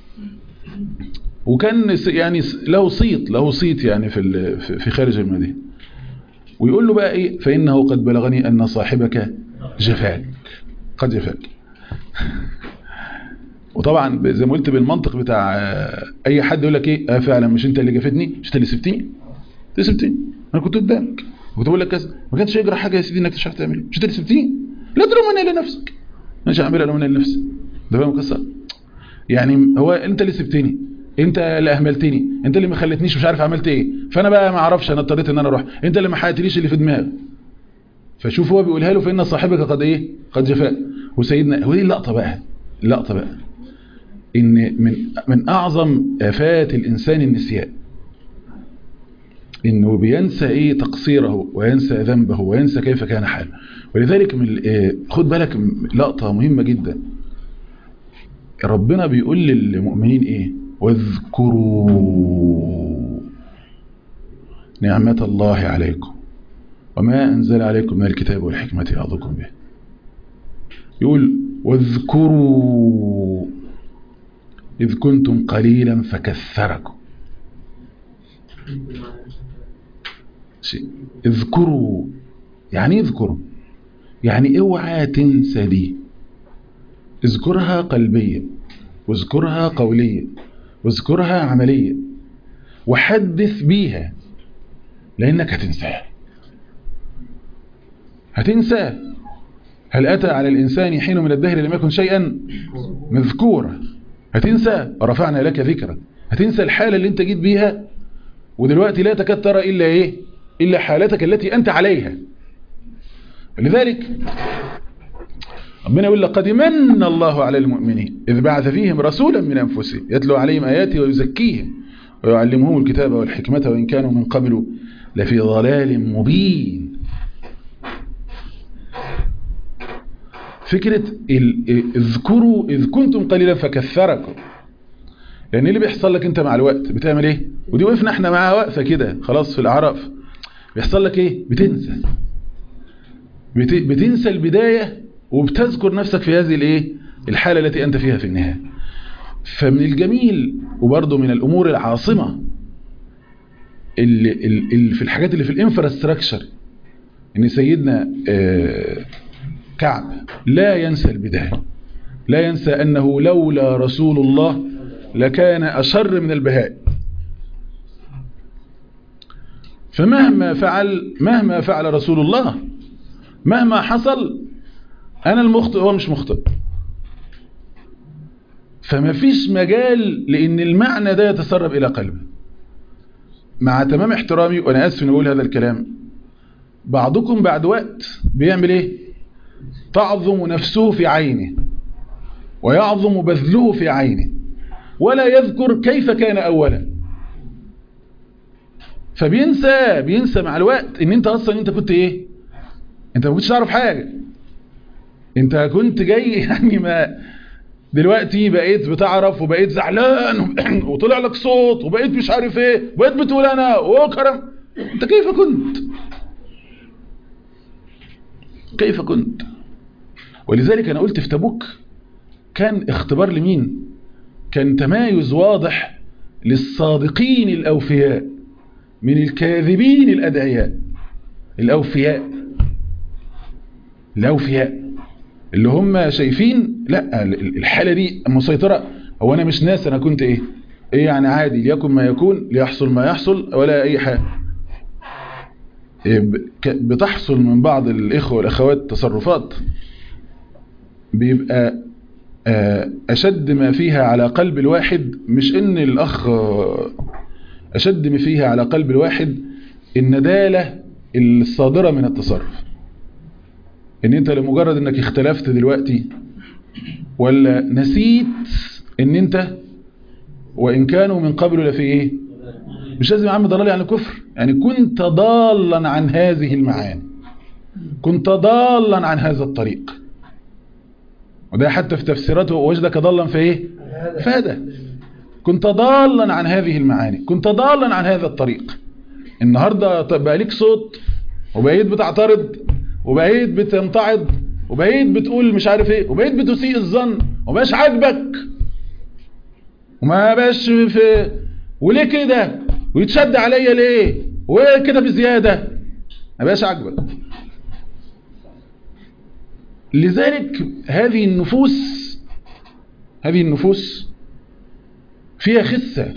وكان يعني له صيت له صيت يعني في في خارج المدينه ويقول له بقى ايه فانه قد بلغني ان صاحبك جفاك قد جفاك وطبعا زي ما قلت بالمنطق بتاع اي حد يقول لك ايه اه فعلا مش انت اللي جفتني مش انت اللي سبتني انت سبتني انا كنت قدامك كنت بقول لك كذا ما كانش يجرى حاجه يا سيدي انك مش عارف تعمل مش انت اللي سبتني لا تلومني الا نفسك مش هعملها لومني لنفسي ده فاهم القصه يعني هو انت اللي سبتني انت اللي اهملتني انت اللي ما خلتنيش مش عارف عملت ايه فانا بقى ما اعرفش انا اضطريت ان انا اروح انت اللي ما حققتليش اللي في دماغي فشوف هو بيقولها له فان صاحبك قد ايه قد جفاء وسيدنا هو دي اللقطه بقى اللقطه بقى ان من من اعظم افات الانسان النسيان انه بينسى ايه تقصيره وينسى ذنبه وينسى كيف كان حاله ولذلك من خد بالك لقطه مهمه جدا ربنا بيقول للمؤمنين ايه واذكروا نعمة الله عليكم وما أنزل عليكم من الكتاب والحكمة يعظكم به يقول واذكروا إذ كنتم قليلا فكثركم اذكروا يعني اذكروا يعني اوعى تنسى دي اذكرها قلبيا واذكرها قوليا واذكرها عمليا وحدث بيها لانك هتنساها هتنسى هل اتى على الانسان حين من الدهر لم يكن شيئا مذكورا هتنسى ورفعنا لك ذكرا هتنسى الحالة اللي انت جيت بيها ودلوقتي لا تكاد ترى الا ايه الا حالتك التي انت عليها لذلك ربنا يقول لقد من الله على المؤمنين إذ بعث فيهم رسولا من أنفسهم يتلو عليهم آياته ويزكيهم ويعلمهم الكتاب والحكمة وإن كانوا من قبل لفي ضلال مبين فكرة اذكروا إذ كنتم قليلا فكثركم يعني اللي بيحصل لك انت مع الوقت بتعمل ايه ودي وقفنا احنا معاها وقفة كده خلاص في الاعراف بيحصل لك ايه بتنسى بتنسى البداية وبتذكر نفسك في هذه الايه الحالة التي أنت فيها في النهاية فمن الجميل وبرضه من الأمور العاصمة اللي, اللي في الحاجات اللي في الانفراستراكشر ان سيدنا كعب لا ينسى البداية لا ينسى أنه لولا رسول الله لكان أشر من البهاء فمهما فعل مهما فعل رسول الله مهما حصل أنا المخطئ هو مش مخطئ فما فيش مجال لأن المعنى ده يتسرب إلى قلبه مع تمام احترامي وأنا أسف أن أقول هذا الكلام بعضكم بعد وقت بيعمل إيه تعظم نفسه في عينه ويعظم بذله في عينه ولا يذكر كيف كان أولا فبينسى بينسى مع الوقت ان انت اصلا انت كنت ايه انت ما كنتش تعرف حاجة انت كنت جاي يعني ما دلوقتي بقيت بتعرف وبقيت زعلان وطلع لك صوت وبقيت مش عارف ايه وبقيت بتقول انا وكرم انت كيف كنت كيف كنت ولذلك انا قلت في تبوك كان اختبار لمين كان تمايز واضح للصادقين الاوفياء من الكاذبين الادعياء الاوفياء الاوفياء اللي هم شايفين لا الحالة دي مسيطرة هو انا مش ناس انا كنت ايه ايه يعني عادي ليكن ما يكون ليحصل ما يحصل ولا اي حاجة إيه بتحصل من بعض الاخوة والاخوات تصرفات بيبقى اشد ما فيها على قلب الواحد مش ان الاخ اشد ما فيها على قلب الواحد الندالة الصادرة من التصرف ان انت لمجرد انك اختلفت دلوقتي ولا نسيت ان انت وان كانوا من قبل لفي ايه مش لازم يا عم ضلال يعني كفر يعني كنت ضالا عن هذه المعاني كنت ضالا عن هذا الطريق وده حتى في تفسيراته وجدك ضالا في ايه فهذا كنت ضالا عن هذه المعاني كنت ضالا عن هذا الطريق النهاردة بقى ليك صوت وبقيت بتعترض وبقيت بتنتعض وبقيت بتقول مش عارف ايه وبقيت بتسيء الظن وماش عاجبك وما باش في وليه كده ويتشد عليا ليه وايه كده بزيادة ما باش عاجبك لذلك هذه النفوس هذه النفوس فيها خسة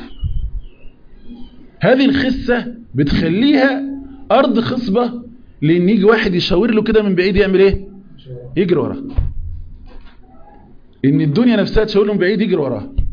هذه الخسة بتخليها أرض خصبة لأن يجي واحد يشاور له كده من بعيد يعمل إيه يجري وراه إن الدنيا نفسها تشاور له من بعيد يجري وراه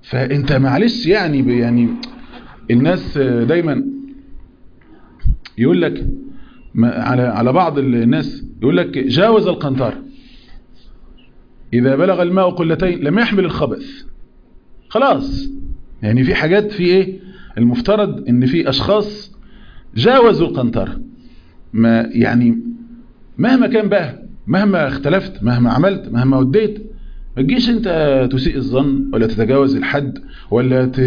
فانت معلش يعني ب- يعني الناس دايما يقول لك ما- على على بعض الناس يقول لك جاوز القنطار إذا بلغ الماء قلتين لم يحمل الخبث خلاص يعني في حاجات في ايه المفترض ان في اشخاص جاوزوا القنطرة ما يعني مهما كان بقى مهما اختلفت مهما عملت مهما وديت ما تجيش انت تسيء الظن ولا تتجاوز الحد ولا ت...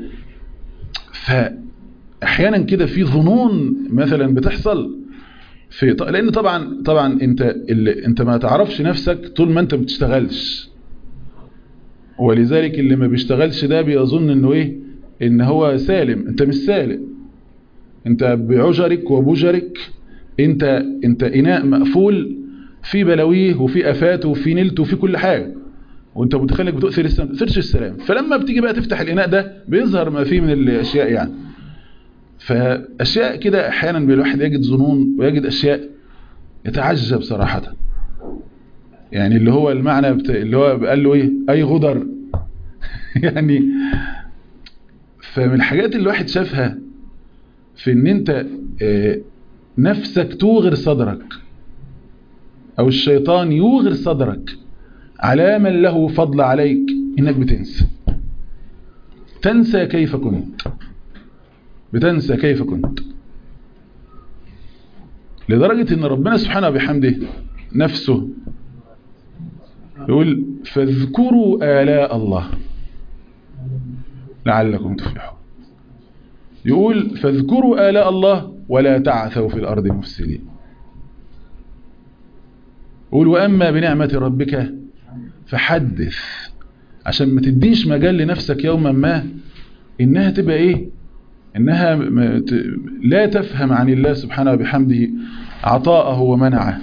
فاحيانا كده في ظنون مثلا بتحصل في ط- لان طبعا طبعا انت اللي انت ما تعرفش نفسك طول ما انت ما بتشتغلش ولذلك اللي ما بيشتغلش ده بيظن انه ايه ان هو سالم انت مش سالم انت بعجرك وبجرك انت انت اناء مقفول في بلاويه وفي افاته وفي نلته وفي كل حاجه وانت متخيل انك بتؤثر السلام ما بتؤثرش السلام فلما بتيجي بقى تفتح الاناء ده بيظهر ما فيه من الاشياء يعني فاشياء كده احيانا الواحد يجد ظنون ويجد اشياء يتعجب صراحه يعني اللي هو المعنى بتا... اللي هو قال له ايه اي غدر يعني فمن الحاجات اللي الواحد شافها في ان انت آه، نفسك توغر صدرك او الشيطان يوغر صدرك على من له فضل عليك انك بتنسى تنسى كيف كنت بتنسى كيف كنت لدرجة ان ربنا سبحانه بحمده نفسه يقول فاذكروا آلاء الله لعلكم تفلحون يقول فاذكروا آلاء الله ولا تعثوا في الأرض مفسدين يقول وأما بنعمة ربك فحدث عشان ما تديش مجال لنفسك يوما ما إنها تبقى إيه إنها م- ت- لا تفهم عن الله سبحانه وبحمده عطاءه ومنعه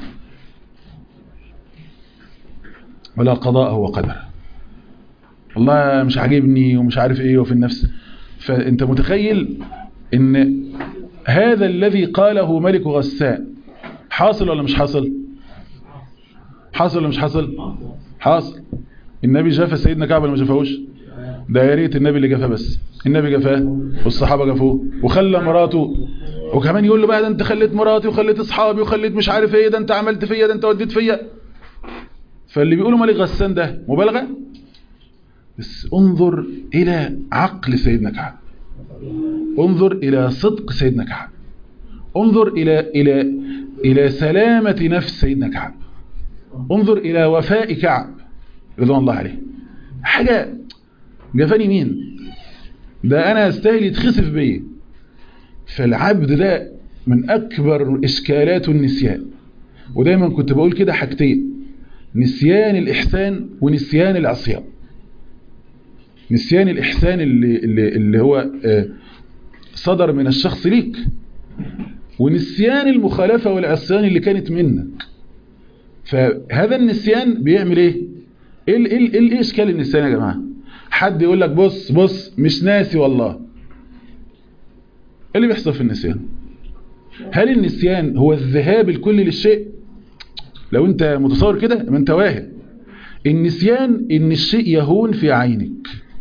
ولا قضاءه وقدره والله مش عاجبني ومش عارف ايه وفي النفس فانت متخيل ان هذا الذي قاله ملك غسان حاصل ولا مش حاصل حاصل ولا مش حاصل حاصل النبي جافى سيدنا كعب ولا ما جافهوش ده يا ريت النبي اللي جافاه بس النبي جافاه والصحابه جافوه وخلى مراته وكمان يقول له بقى ده انت خليت مراتي وخليت اصحابي وخليت مش عارف ايه ده انت عملت فيا ده انت وديت فيا فاللي بيقولوا ملك غسان ده مبالغه بس انظر الى عقل سيدنا كعب انظر الى صدق سيدنا كعب انظر الى الى الى سلامه نفس سيدنا كعب انظر الى وفاء كعب رضوان الله عليه حاجه جفاني مين ده انا استاهل يتخسف بيا فالعبد ده من اكبر اشكالات النسيان ودايما كنت بقول كده حاجتين نسيان الاحسان ونسيان العصيان نسيان الإحسان اللي, اللي, اللي هو آه، صدر من الشخص ليك ونسيان المخالفة والعصيان اللي كانت منك فهذا النسيان بيعمل ايه ايه ال- ايه ال- ايه اشكال النسيان يا جماعة حد يقول لك بص بص مش ناسي والله ايه اللي بيحصل في النسيان هل النسيان هو الذهاب الكلي للشيء لو انت متصور كده ما انت واهم النسيان ان الشيء يهون في عينك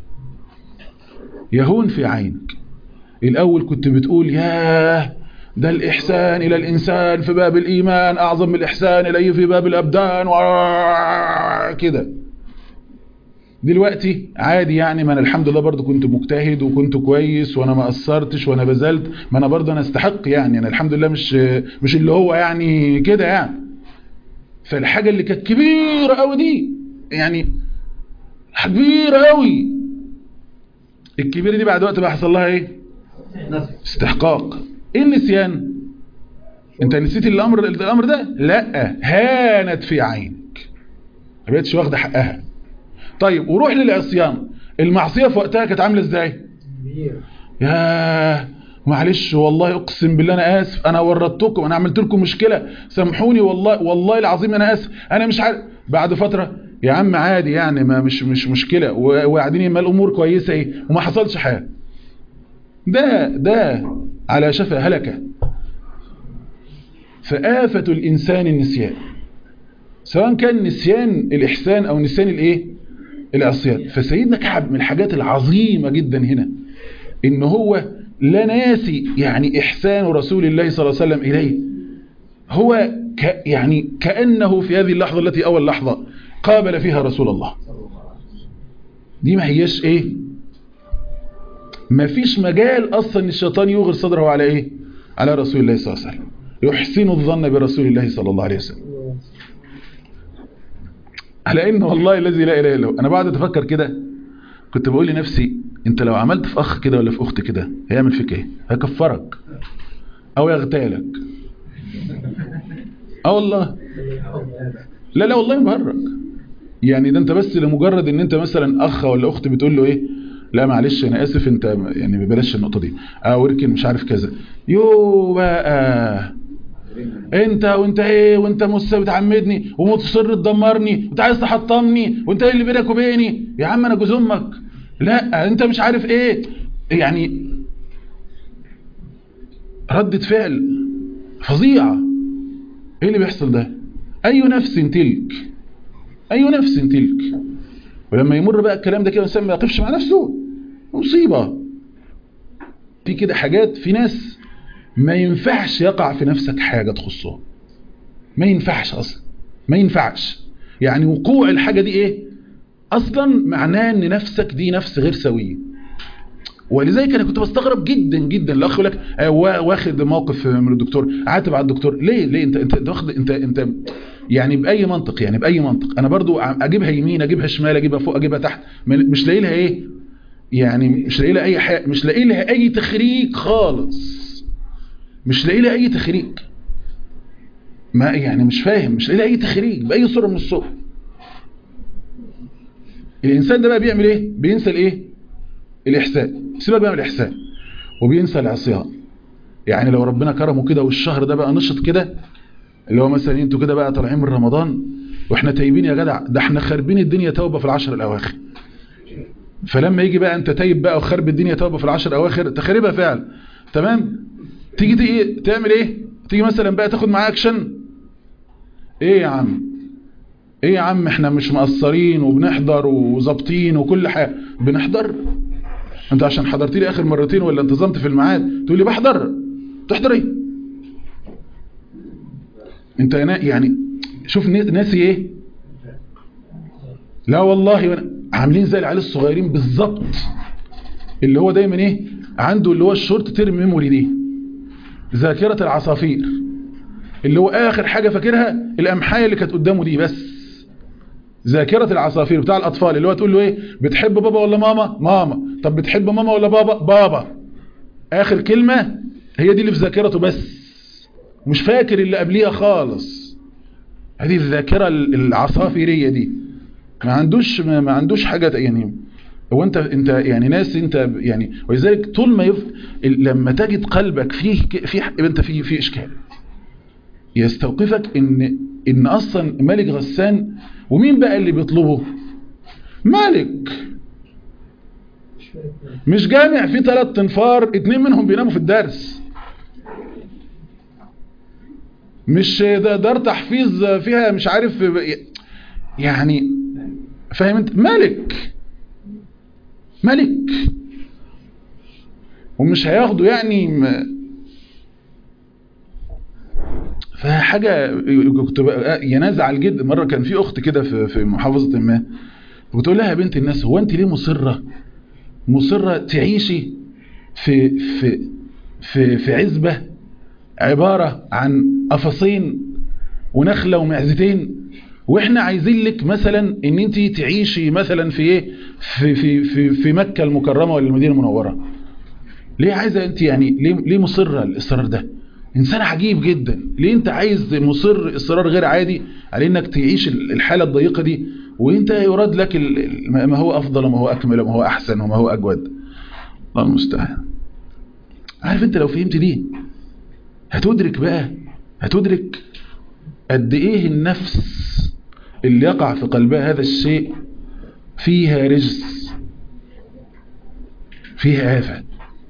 يهون في عينك الأول كنت بتقول ياه ده الإحسان إلى الإنسان في باب الإيمان أعظم من الإحسان إليه في باب الأبدان كده دلوقتي عادي يعني ما أنا الحمد لله برضو كنت مجتهد وكنت كويس وأنا ما قصرتش وأنا بذلت ما أنا برضو أنا استحق يعني أنا الحمد لله مش مش اللي هو يعني كده يعني فالحاجة اللي كانت كبيرة قوي دي يعني كبيرة قوي الكبيرة دي بعد وقت بقى حصل لها ايه استحقاق ايه النسيان انت نسيت الامر الامر ده لا هانت في عينك ما بقتش واخده حقها طيب وروح للعصيان المعصيه في وقتها كانت عامله ازاي يا معلش والله اقسم بالله انا اسف انا ورطتكم انا عملت لكم مشكله سامحوني والله والله العظيم انا اسف انا مش عارف بعد فتره يا عم عادي يعني ما مش مش مشكله وقاعدين ما الامور كويسه ايه وما حصلش حاجه ده ده على شفا هلكه فآفة الإنسان النسيان سواء كان نسيان الإحسان أو نسيان الإيه العصيان فسيدنا كعب من الحاجات العظيمة جدا هنا ان هو لا ناسي يعني احسان رسول الله صلى الله عليه وسلم اليه هو ك يعني كأنه في هذه اللحظة التي اول لحظة قابل فيها رسول الله دي ما هيش ايه ما فيش مجال اصلا الشيطان يغر صدره على ايه على رسول الله صلى الله عليه وسلم يحسن الظن برسول الله صلى الله عليه وسلم على ان والله الذي لا اله الا هو انا بعد اتفكر كده كنت بقول لنفسي انت لو عملت في اخ كده ولا في اخت كده هيعمل فيك ايه هيكفرك او يغتالك اه والله لا لا والله مبهرك يعني ده انت بس لمجرد ان انت مثلا اخ ولا اخت بتقول له ايه لا معلش انا اسف انت يعني بلاش النقطه دي اه وركن مش عارف كذا يو بقى انت وانت ايه وانت مس بتعمدني ومتصر تدمرني وانت عايز تحطمني وانت ايه اللي بينك وبيني يا عم انا جوز امك لا انت مش عارف ايه يعني ردة فعل فظيعة ايه اللي بيحصل ده اي نفس تلك اي نفس تلك ولما يمر بقى الكلام ده كده الانسان ما يقفش مع نفسه مصيبة في كده حاجات في ناس ما ينفعش يقع في نفسك حاجة تخصها ما ينفعش اصلا ما ينفعش يعني وقوع الحاجة دي ايه اصلا معناه ان نفسك دي نفس غير سوية ولذلك انا كنت بستغرب جدا جدا الاخ يقول لك آه واخد موقف من الدكتور عاتب على الدكتور ليه ليه انت انت واخد انت انت يعني باي منطق يعني باي منطق انا برضو اجيبها يمين اجيبها شمال اجيبها فوق اجيبها تحت مش لاقي لها ايه يعني مش لاقي لها اي حاجه مش لاقي لها اي تخريج خالص مش لاقي لها اي تخريج ما يعني مش فاهم مش لاقي لها اي تخريج باي صوره من الصور الانسان ده بقى بيعمل ايه بينسى الايه الاحسان سيبك بقى من الاحسان وبينسى العصيان يعني لو ربنا كرمه كده والشهر ده بقى نشط كده اللي هو مثلا انتوا كده بقى طالعين من رمضان واحنا تايبين يا جدع ده احنا خاربين الدنيا توبه في العشر الاواخر فلما يجي بقى انت تايب بقى وخرب الدنيا توبه في العشر الاواخر تخربها فعلا تمام تيجي تيجي تعمل ايه تيجي مثلا بقى تاخد معاه اكشن ايه يا عم ايه يا عم احنا مش مقصرين وبنحضر وظابطين وكل حاجه بنحضر انت عشان حضرت لي اخر مرتين ولا انتظمت في الميعاد تقول لي بحضر تحضر ايه انت يعني شوف ناسي ايه لا والله عاملين زي العيال الصغيرين بالظبط اللي هو دايما ايه عنده اللي هو الشورت تيرم ميموري دي ذاكرة العصافير اللي هو اخر حاجة فاكرها الامحاية اللي كانت قدامه دي بس ذاكرة العصافير بتاع الاطفال اللي هو تقول له ايه بتحب بابا ولا ماما ماما طب بتحب ماما ولا بابا بابا اخر كلمة هي دي اللي في ذاكرته بس مش فاكر اللي قبليها خالص هذه الذاكرة العصافيرية دي ما عندوش ما, ما عندوش حاجة يعني هو انت انت يعني ناس انت يعني ولذلك طول ما يف... لما تجد قلبك فيه في انت فيه في اشكال يستوقفك ان ان اصلا ملك غسان ومين بقى اللي بيطلبه مالك مش جامع فيه ثلاث تنفار اتنين منهم بيناموا في الدرس مش ده دار تحفيظ فيها مش عارف يعني فاهم انت ملك ملك ومش هياخده يعني م... فحاجة كنت ينازعل جدا مرة كان في اخت كده في في محافظة ما كنت اقول لها يا بنت الناس هو انت ليه مصرة مصرة تعيشي في في في في عزبة عبارة عن قفصين ونخلة ومعزتين واحنا عايزين لك مثلا ان انت تعيشي مثلا في ايه في في في في مكة المكرمة ولا المدينة المنورة ليه عايزة انت يعني ليه ليه مصرة الاصرار ده انسان عجيب جدا ليه انت عايز مصر اصرار غير عادي على انك تعيش الحالة الضيقة دي وانت يراد لك ما هو افضل وما هو اكمل وما هو احسن وما هو اجود الله المستعان عارف انت لو فهمت دي هتدرك بقى هتدرك قد ايه النفس اللي يقع في قلبها هذا الشيء فيها رجس فيها آفة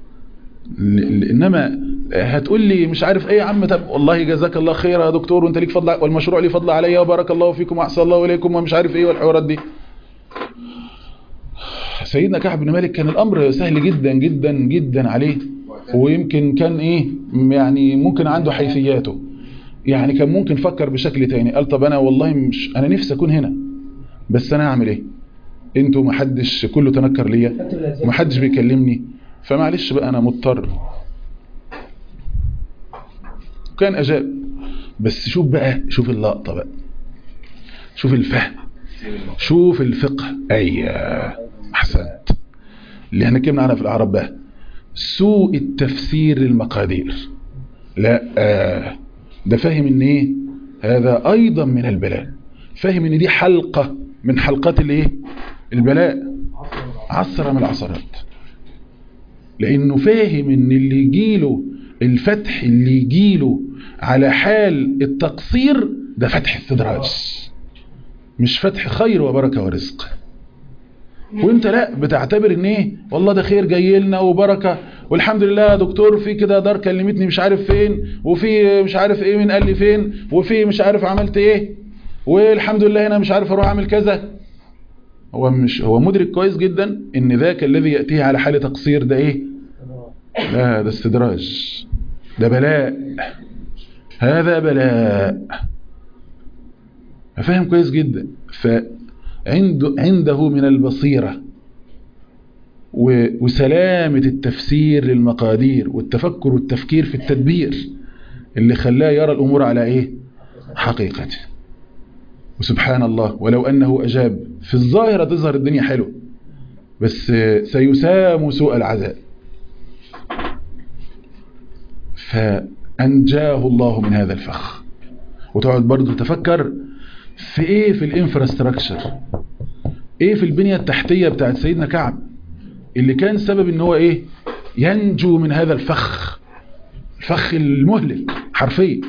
انما هتقول لي مش عارف ايه يا عم طب والله جزاك الله خير يا دكتور وانت ليك فضل والمشروع ليه فضل عليا وبارك الله فيكم واحسن الله اليكم ومش عارف ايه والحوارات دي سيدنا كعب بن مالك كان الامر سهل جدا جدا جدا عليه ويمكن كان ايه يعني ممكن عنده حيثياته يعني كان ممكن فكر بشكل تاني قال طب انا والله مش انا نفسي اكون هنا بس انا اعمل ايه انتوا ما حدش كله تنكر ليا ما حدش بيكلمني فمعلش بقى انا مضطر كان اجاب بس شوف بقى شوف اللقطه بقى شوف الفهم شوف الفقه ايوه احسنت اللي احنا كنا عنها في الاعراب بقى سوء التفسير للمقادير لا آه ده فاهم ان ايه هذا ايضا من البلاء فاهم ان دي حلقة من حلقات الايه البلاء عصر من العصرات لانه فاهم ان اللي يجيله الفتح اللي يجيله على حال التقصير ده فتح استدراج مش فتح خير وبركة ورزق وانت لا بتعتبر ان ايه والله ده خير جاي لنا وبركه والحمد لله يا دكتور في كده دار كلمتني مش عارف فين وفي مش عارف ايه من قال لي فين وفي مش عارف عملت ايه والحمد لله هنا مش عارف اروح اعمل كذا هو مش هو مدرك كويس جدا ان ذاك الذي ياتيه على حال تقصير ده ايه لا ده استدراج ده بلاء هذا بلاء فاهم كويس جدا فعنده عنده من البصيرة وسلامة التفسير للمقادير والتفكر والتفكير في التدبير اللي خلاه يرى الأمور على إيه حقيقته وسبحان الله ولو أنه أجاب في الظاهرة تظهر الدنيا حلو بس سيسام سوء العذاب فأنجاه الله من هذا الفخ وتقعد برضه تفكر في ايه في الانفراستراكشر ايه في البنية التحتية بتاعت سيدنا كعب اللي كان سبب ان هو ايه ينجو من هذا الفخ الفخ المهلك حرفيا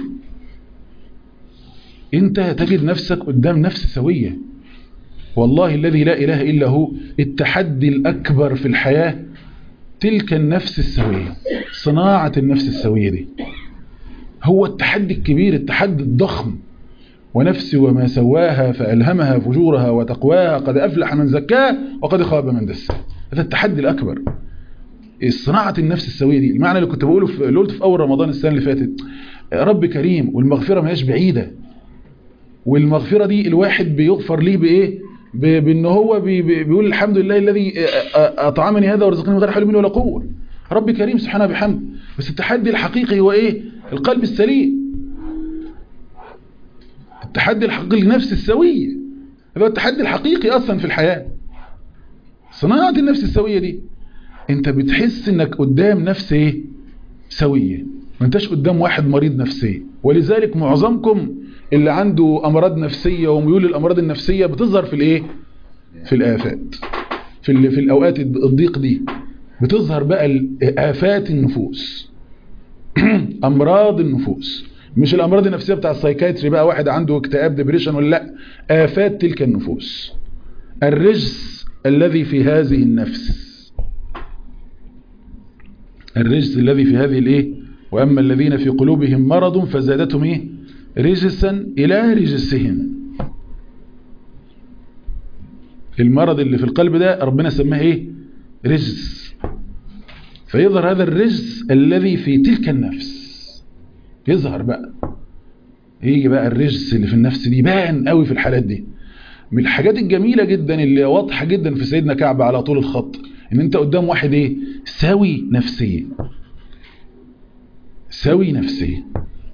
انت تجد نفسك قدام نفس سوية والله الذي لا اله الا هو التحدي الاكبر في الحياة تلك النفس السوية صناعة النفس السوية دي هو التحدي الكبير التحدي الضخم ونفس وما سواها فألهمها فجورها وتقواها قد أفلح من زكاها وقد خاب من دسها هذا التحدي الأكبر صناعة النفس السوية دي المعنى اللي كنت بقوله في اللي قلته في أول رمضان السنة اللي فاتت رب كريم والمغفرة ما هيش بعيدة والمغفرة دي الواحد بيغفر ليه بإيه بأن هو بي بيقول الحمد لله الذي أطعمني هذا ورزقني من غير حول مني ولا قوة رب كريم سبحانه بحمد بس التحدي الحقيقي هو إيه القلب السليم التحدي الحقيقي لنفس السوية هذا التحدي الحقيقي أصلا في الحياة صناعة النفس السوية دي انت بتحس انك قدام نفس ايه سوية ما انتش قدام واحد مريض نفسية ولذلك معظمكم اللي عنده امراض نفسية وميول للامراض النفسية بتظهر في الايه في الافات في في الاوقات الضيق دي بتظهر بقى آفات النفوس امراض النفوس مش الامراض النفسيه بتاع السايكايتري بقى واحد عنده اكتئاب ديبريشن ولا لا افات تلك النفوس الرجس الذي في هذه النفس الرجس الذي في هذه الايه واما الذين في قلوبهم مرض فزادتهم ايه رجسا الى رجسهم المرض اللي في القلب ده ربنا سماه ايه رجس فيظهر هذا الرجس الذي في تلك النفس يظهر بقى يجي بقى الرجس اللي في النفس دي بان قوي في الحالات دي من الحاجات الجميلة جدا اللي واضحة جدا في سيدنا كعب على طول الخط ان انت قدام واحد ايه سوي نفسيا سوي نفسيا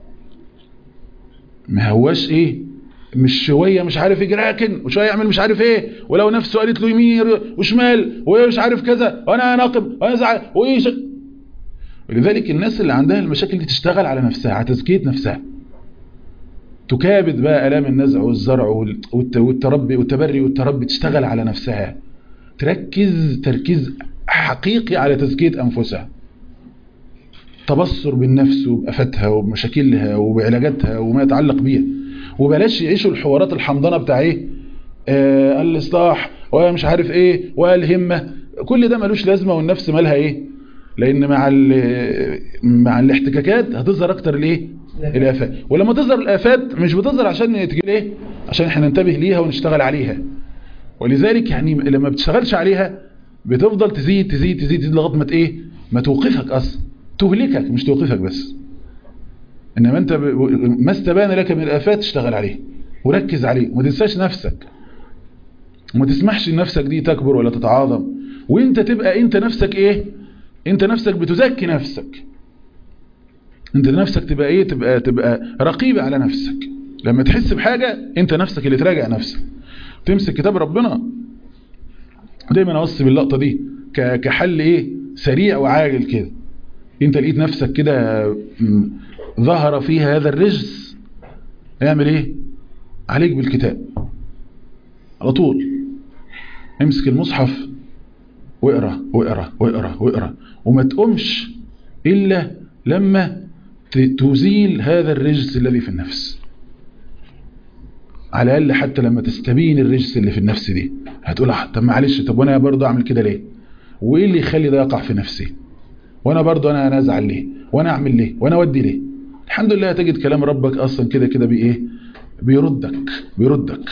ما هواش ايه مش شوية مش عارف يجراكن وشوية يعمل مش عارف ايه ولو نفسه قالت له يمين وشمال ومش عارف كذا وانا ناقم وانا زعل وايه ولذلك الناس اللي عندها المشاكل دي تشتغل على نفسها على تزكية نفسها تكابد بقى ألام النزع والزرع والتربي والتبري والتربي تشتغل على نفسها تركز تركيز حقيقي على تزكية أنفسها تبصر بالنفس وبأفتها وبمشاكلها وبعلاجاتها وما يتعلق بيها وبلاش يعيشوا الحوارات الحمضانة بتاع ايه آه الاصلاح ومش عارف ايه والهمة كل ده ملوش لازمة والنفس مالها ايه لان مع مع الاحتكاكات هتظهر اكتر الايه الافات ولما تظهر الافات مش بتظهر عشان تجي ايه عشان احنا ننتبه ليها ونشتغل عليها ولذلك يعني لما بتشتغلش عليها بتفضل تزيد تزيد تزيد تزيد لغايه ما ت- ايه ما توقفك اصلا تهلكك مش توقفك بس انما انت ب... ما استبان لك من الافات اشتغل عليه وركز عليه وما تنساش نفسك وما تسمحش لنفسك دي تكبر ولا تتعاظم وانت تبقى انت نفسك ايه انت نفسك بتزكي نفسك انت نفسك تبقى ايه تبقى تبقى رقيب على نفسك لما تحس بحاجة انت نفسك اللي تراجع نفسك تمسك كتاب ربنا دايما اوصي باللقطة دي ك- كحل ايه سريع وعاجل كده انت لقيت نفسك كده م، ظهر فيها هذا الرجس اعمل ايه عليك بالكتاب على طول امسك المصحف واقرا واقرا واقرا واقرا وما تقومش الا لما ت- تزيل هذا الرجس الذي في النفس على الاقل حتى لما تستبين الرجس اللي في النفس دي هتقول آه، طب معلش طب وانا برضه اعمل كده ليه وايه اللي يخلي ده يقع في نفسي وانا برضه انا انا ازعل ليه وانا اعمل ليه وانا اودي ليه الحمد لله تجد كلام ربك اصلا كده كده بايه بيردك بيردك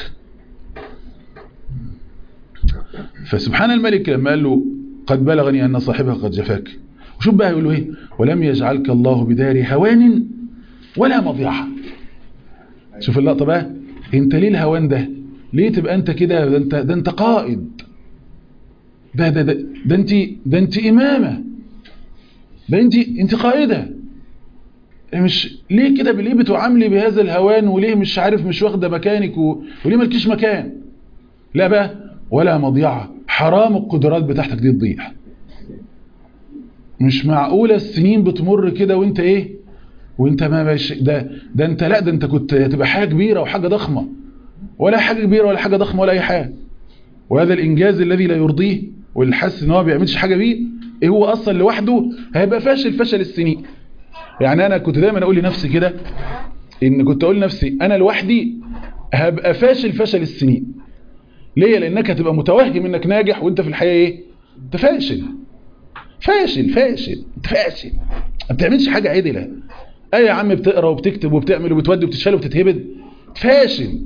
فسبحان الملك لما قال له قد بلغني أن صاحبها قد جفاك وشوف بقى يقول له ايه ولم يجعلك الله بدار هوان ولا مضيعة شوف اللقطة بقى انت ليه الهوان ده ليه تبقى انت كده ده انت, ده انت قائد ده ده ده, ده انت ده انت امامة ده انت انت قائدة مش ليه كده ليه بتعاملي بهذا الهوان وليه مش عارف مش واخده مكانك و... وليه مالكيش مكان لا بقى ولا مضيعة حرام القدرات بتاعتك دي تضيع مش معقولة السنين بتمر كده وانت ايه وانت ما باش ده ده انت لا ده انت كنت هتبقى حاجة كبيرة وحاجة ضخمة ولا حاجة كبيرة ولا حاجة ضخمة ولا اي حاجة وهذا الانجاز الذي لا يرضيه واللي حاسس ان هو ما بيعملش حاجة بيه ايه هو اصلا لوحده هيبقى فاشل فشل السنين يعني انا كنت دايما اقول لنفسي كده ان كنت اقول لنفسي انا لوحدي هبقى فاشل فشل السنين ليه لانك هتبقى متوهم انك ناجح وانت في الحقيقه ايه انت فاشل فاشل فاشل انت فاشل ما بتعملش حاجه عدله اي يا عم بتقرا وبتكتب وبتعمل وبتودي وبتشال وبتتهبد فاشل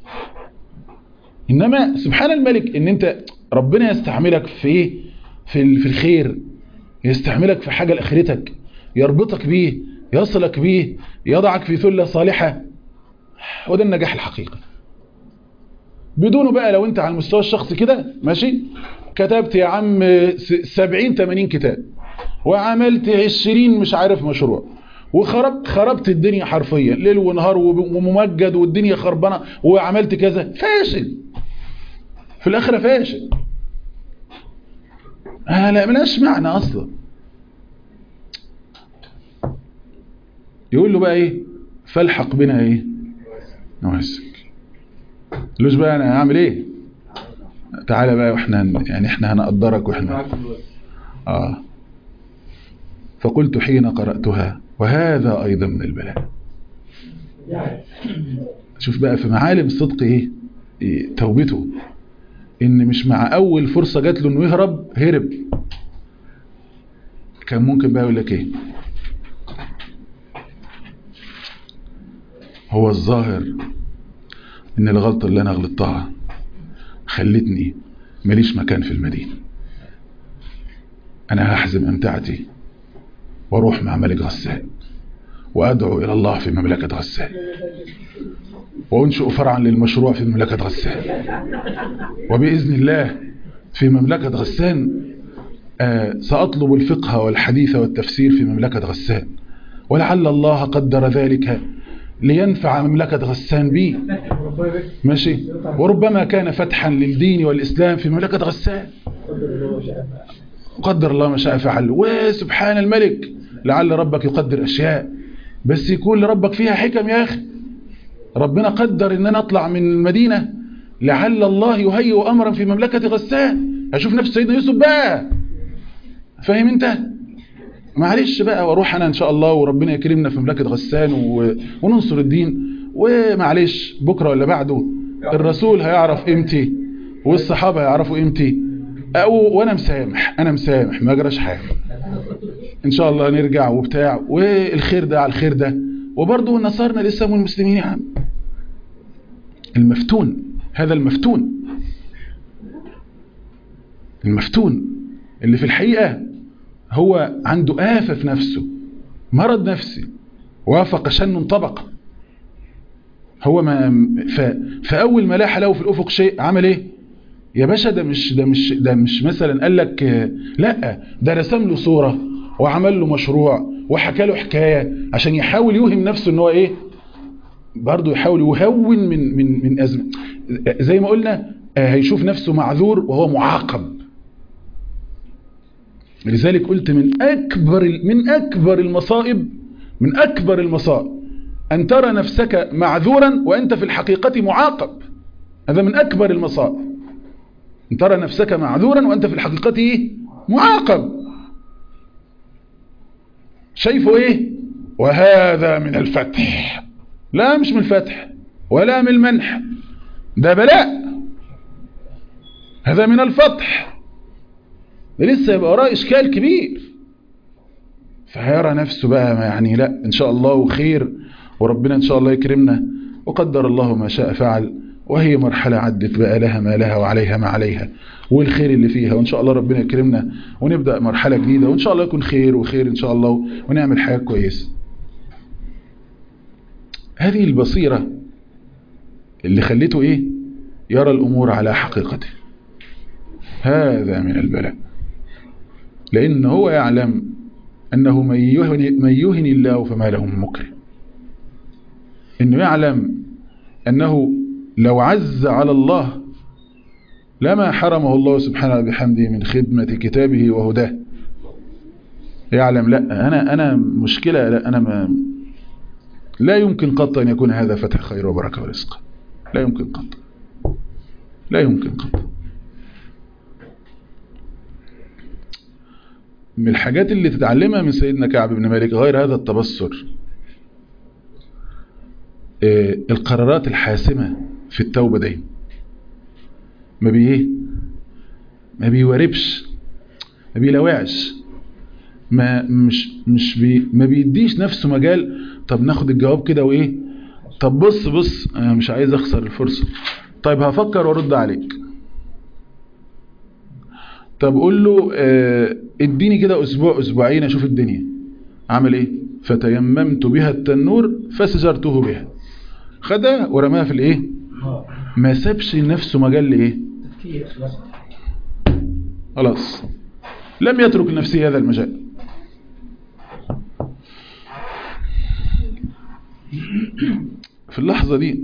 انما سبحان الملك ان انت ربنا يستعملك في ايه في في الخير يستعملك في حاجه لاخرتك يربطك بيه يصلك بيه يضعك في ثله صالحه وده النجاح الحقيقي بدونه بقى لو انت على المستوى الشخصي كده ماشي كتبت يا عم 70 80 كتاب وعملت 20 مش عارف مشروع وخربت خربت الدنيا حرفيا ليل ونهار وممجد والدنيا خربانه وعملت كذا فاشل في الاخره فاشل آه لا ملاش معنى اصلا يقول له بقى ايه فالحق بنا ايه نواسك لوش بقى انا هعمل ايه تعالى بقى واحنا يعني احنا هنقدرك واحنا اه فقلت حين قرأتها وهذا ايضا من البلاء شوف بقى في معالم صدق ايه, إيه توبته ان مش مع اول فرصة جات له انه يهرب هرب كان ممكن بقى يقول لك ايه هو الظاهر ان الغلطة اللي انا غلطتها خلتني ماليش مكان في المدينة انا هحزم امتعتي واروح مع ملك غسان وادعو الى الله في مملكة غسان وانشئ فرعا للمشروع في مملكة غسان وبإذن الله في مملكة غسان آه سأطلب الفقه والحديث والتفسير في مملكة غسان ولعل الله قدر ذلك لينفع مملكة غسان بي ماشي وربما كان فتحا للدين والإسلام في مملكة غسان قدر الله ما شاء فعل وسبحان الملك لعل ربك يقدر أشياء بس يكون لربك فيها حكم يا أخي ربنا قدر ان انا اطلع من المدينة لعل الله يهيئ امرا في مملكة غسان اشوف نفس سيدنا يوسف بقى فاهم انت معلش بقى واروح انا ان شاء الله وربنا يكرمنا في مملكة غسان و... وننصر الدين ومعلش بكرة ولا بعده الرسول هيعرف قيمتي والصحابة هيعرفوا قيمتي أو وانا مسامح انا مسامح ما جراش حاجة ان شاء الله نرجع وبتاع والخير ده على الخير ده وبرضه نصرنا الاسلام والمسلمين يا عم المفتون هذا المفتون المفتون اللي في الحقيقة هو عنده آفة في نفسه مرض نفسي وافق شن طبقة هو ما ف... فأول ما لاح له في الأفق شيء عمل إيه يا باشا ده مش ده مش ده مش مثلا قال لك لا ده رسم له صورة وعمل له مشروع وحكى له حكاية عشان يحاول يوهم نفسه ان هو ايه برضه يحاول يهون من من من أزمة زي ما قلنا هيشوف نفسه معذور وهو معاقب لذلك قلت من أكبر من أكبر المصائب من أكبر المصائب أن ترى نفسك معذورا وأنت في الحقيقة معاقب هذا من أكبر المصائب أن ترى نفسك معذورا وأنت في الحقيقة إيه؟ معاقب شايفه إيه وهذا من الفتح لا مش من الفتح ولا من المنح ده بلاء هذا من الفتح ده لسه يبقى وراه إشكال كبير فهيرى نفسه بقى يعني لا إن شاء الله خير وربنا إن شاء الله يكرمنا وقدر الله ما شاء فعل وهي مرحلة عدت بقى لها ما لها وعليها ما عليها والخير اللي فيها وإن شاء الله ربنا يكرمنا ونبدأ مرحلة جديدة وإن شاء الله يكون خير وخير إن شاء الله ونعمل حياة كويسة هذه البصيرة اللي خلته إيه يرى الأمور على حقيقته هذا من البلاء لأن هو يعلم أنه من يهن, من يهن الله فما له من مكرم إنه يعلم أنه لو عز على الله لما حرمه الله سبحانه بحمده من خدمة كتابه وهداه يعلم لا أنا, أنا مشكلة لا أنا ما لا يمكن قط أن يكون هذا فتح خير وبركة ورزق لا يمكن قط لا يمكن قط من الحاجات اللي تتعلمها من سيدنا كعب بن مالك غير هذا التبصر القرارات الحاسمة في التوبة دايما ما بي ايه ما بيوربش ما بيلوعش ما مش مش بي ما بيديش نفسه مجال طب ناخد الجواب كده وايه طب بص بص انا مش عايز اخسر الفرصة طيب هفكر وارد عليك طب قول له اه اديني كده اسبوع اسبوعين اشوف الدنيا عمل ايه فتيممت بها التنور فسجرته بها خدها ورماها في الايه ما سابش لنفسه مجال لايه خلاص لم يترك لنفسه هذا المجال في اللحظة دي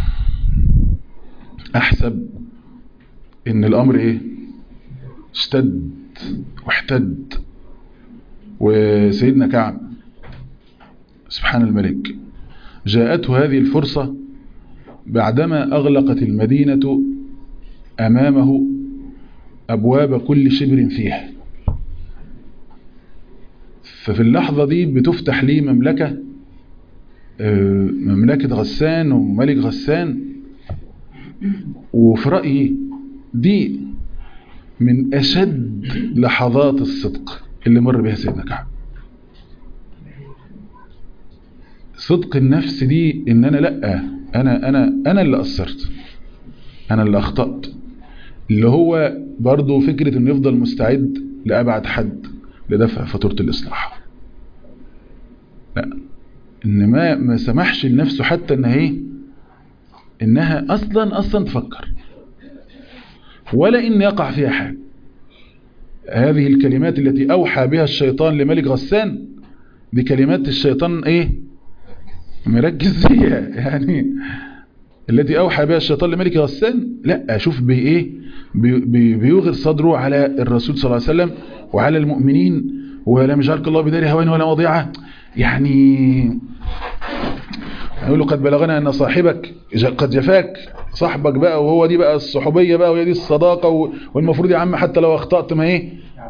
احسب ان الامر ايه اشتد واحتد وسيدنا كعب سبحان الملك جاءته هذه الفرصة بعدما أغلقت المدينة أمامه أبواب كل شبر فيها ففي اللحظة دي بتفتح لي مملكة مملكة غسان وملك غسان وفي رأيي دي من أشد لحظات الصدق اللي مر بها سيدنا كعب صدق النفس دي ان انا لا انا انا انا اللي قصرت انا اللي اخطأت اللي هو برضو فكرة انه يفضل مستعد لأبعد حد لدفع فاتورة الإصلاح لا ان ما ما سمحش لنفسه حتى انها ايه انها اصلا اصلا تفكر ولا ان يقع فيها حاجة هذه الكلمات التي اوحى بها الشيطان لملك غسان دي كلمات الشيطان ايه مركز فيها يعني التي اوحى بها الشيطان لملك غسان لا اشوف بايه بي بيغر صدره على الرسول صلى الله عليه وسلم وعلى المؤمنين ولم يجعلك الله بدار هوان ولا وضيعه يعني يقول له قد بلغنا ان صاحبك قد جفاك صاحبك بقى وهو دي بقى الصحوبية بقى وهي دي الصداقة والمفروض يا عم حتى لو اخطأت ما ايه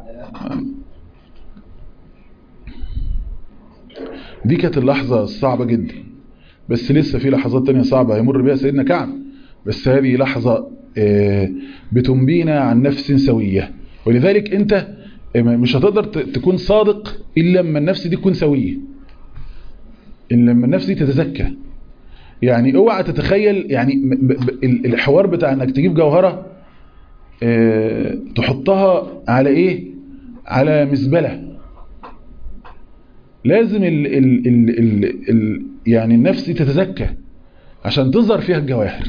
دي كانت اللحظة الصعبة جدا بس لسه في لحظات تانية صعبة هيمر بها سيدنا كعب بس هذه لحظة بتنبينا عن نفس سوية ولذلك انت مش هتقدر تكون صادق إلا لما النفس دي تكون سوية إلا لما النفس دي تتزكى يعني اوعى تتخيل يعني الحوار بتاع انك تجيب جوهرة تحطها على ايه على مزبلة لازم ال ال ال ال ال يعني النفس تتزكى عشان تظهر فيها الجواهر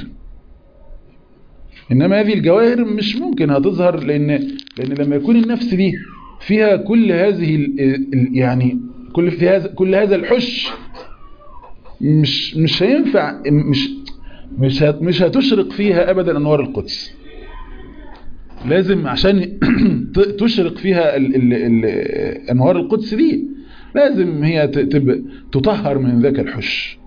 إنما هذه الجواهر مش ممكن هتظهر لأن, لأن لما يكون النفس دي فيها كل هذه ال ال يعني كل في هذا كل هذا الحش مش مش هينفع مش مش مش هتشرق فيها ابدا انوار القدس لازم عشان تشرق فيها ال ال ال انوار القدس دي لازم هي تطهر من ذاك الحش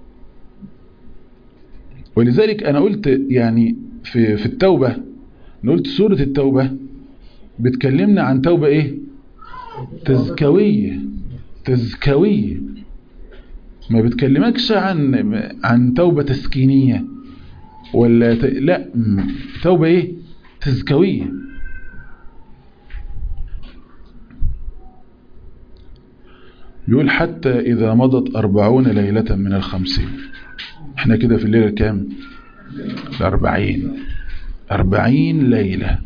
ولذلك انا قلت يعني في في التوبه انا قلت سوره التوبه بتكلمنا عن توبه ايه تزكويه تزكويه ما بتكلمكش عن عن توبه تسكينيه ولا ت... لا توبه ايه تزكويه يقول حتى إذا مضت أربعون ليلة من الخمسين احنا كده في الليلة كام الأربعين أربعين ليلة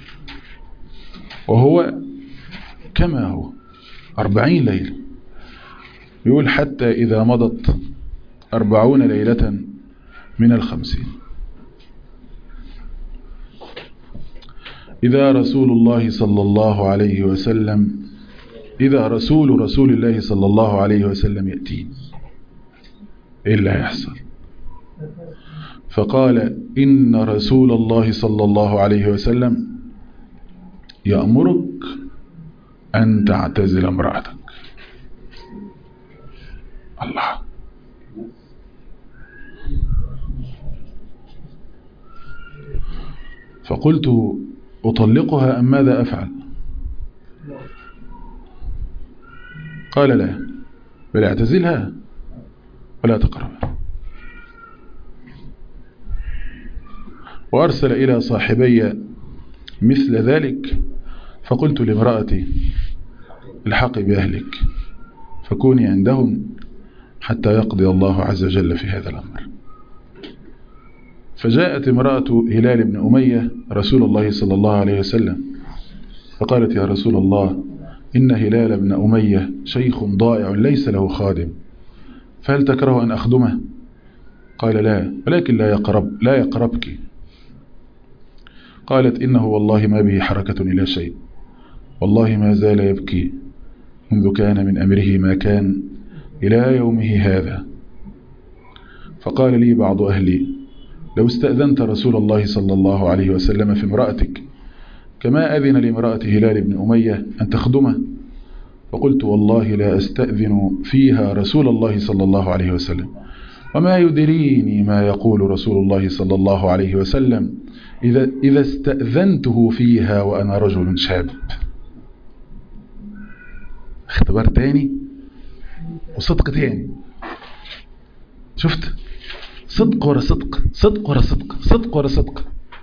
وهو كما هو أربعين ليلة يقول حتى إذا مضت أربعون ليلة من الخمسين إذا رسول الله صلى الله عليه وسلم إذا رسول رسول الله صلى الله عليه وسلم يأتين إيه اللي هيحصل فقال إن رسول الله صلى الله عليه وسلم يأمرك أن تعتزل امرأتك الله فقلت أطلقها أم ماذا أفعل قال لا بل اعتزلها ولا تقربها وأرسل إلى صاحبي مثل ذلك فقلت لامرأتي الحقي بأهلك فكوني عندهم حتى يقضي الله عز وجل في هذا الأمر فجاءت امرأة هلال بن أمية رسول الله صلى الله عليه وسلم فقالت يا رسول الله إن هلال بن أمية شيخ ضائع ليس له خادم فهل تكره أن أخدمه قال لا ولكن لا يقرب لا يقربك قالت إنه والله ما به حركة إلى شيء والله ما زال يبكي منذ كان من أمره ما كان إلى يومه هذا فقال لي بعض أهلي لو استأذنت رسول الله صلى الله عليه وسلم في امرأتك كما أذن لامرأة هلال بن أمية أن تخدمه فقلت والله لا أستأذن فيها رسول الله صلى الله عليه وسلم وما يدريني ما يقول رسول الله صلى الله عليه وسلم إذا, إذا استأذنته فيها وأنا رجل شاب اختبار تاني وصدق تاني شفت صدق ورا صدق صدق ورا صدق صدق ورا صدق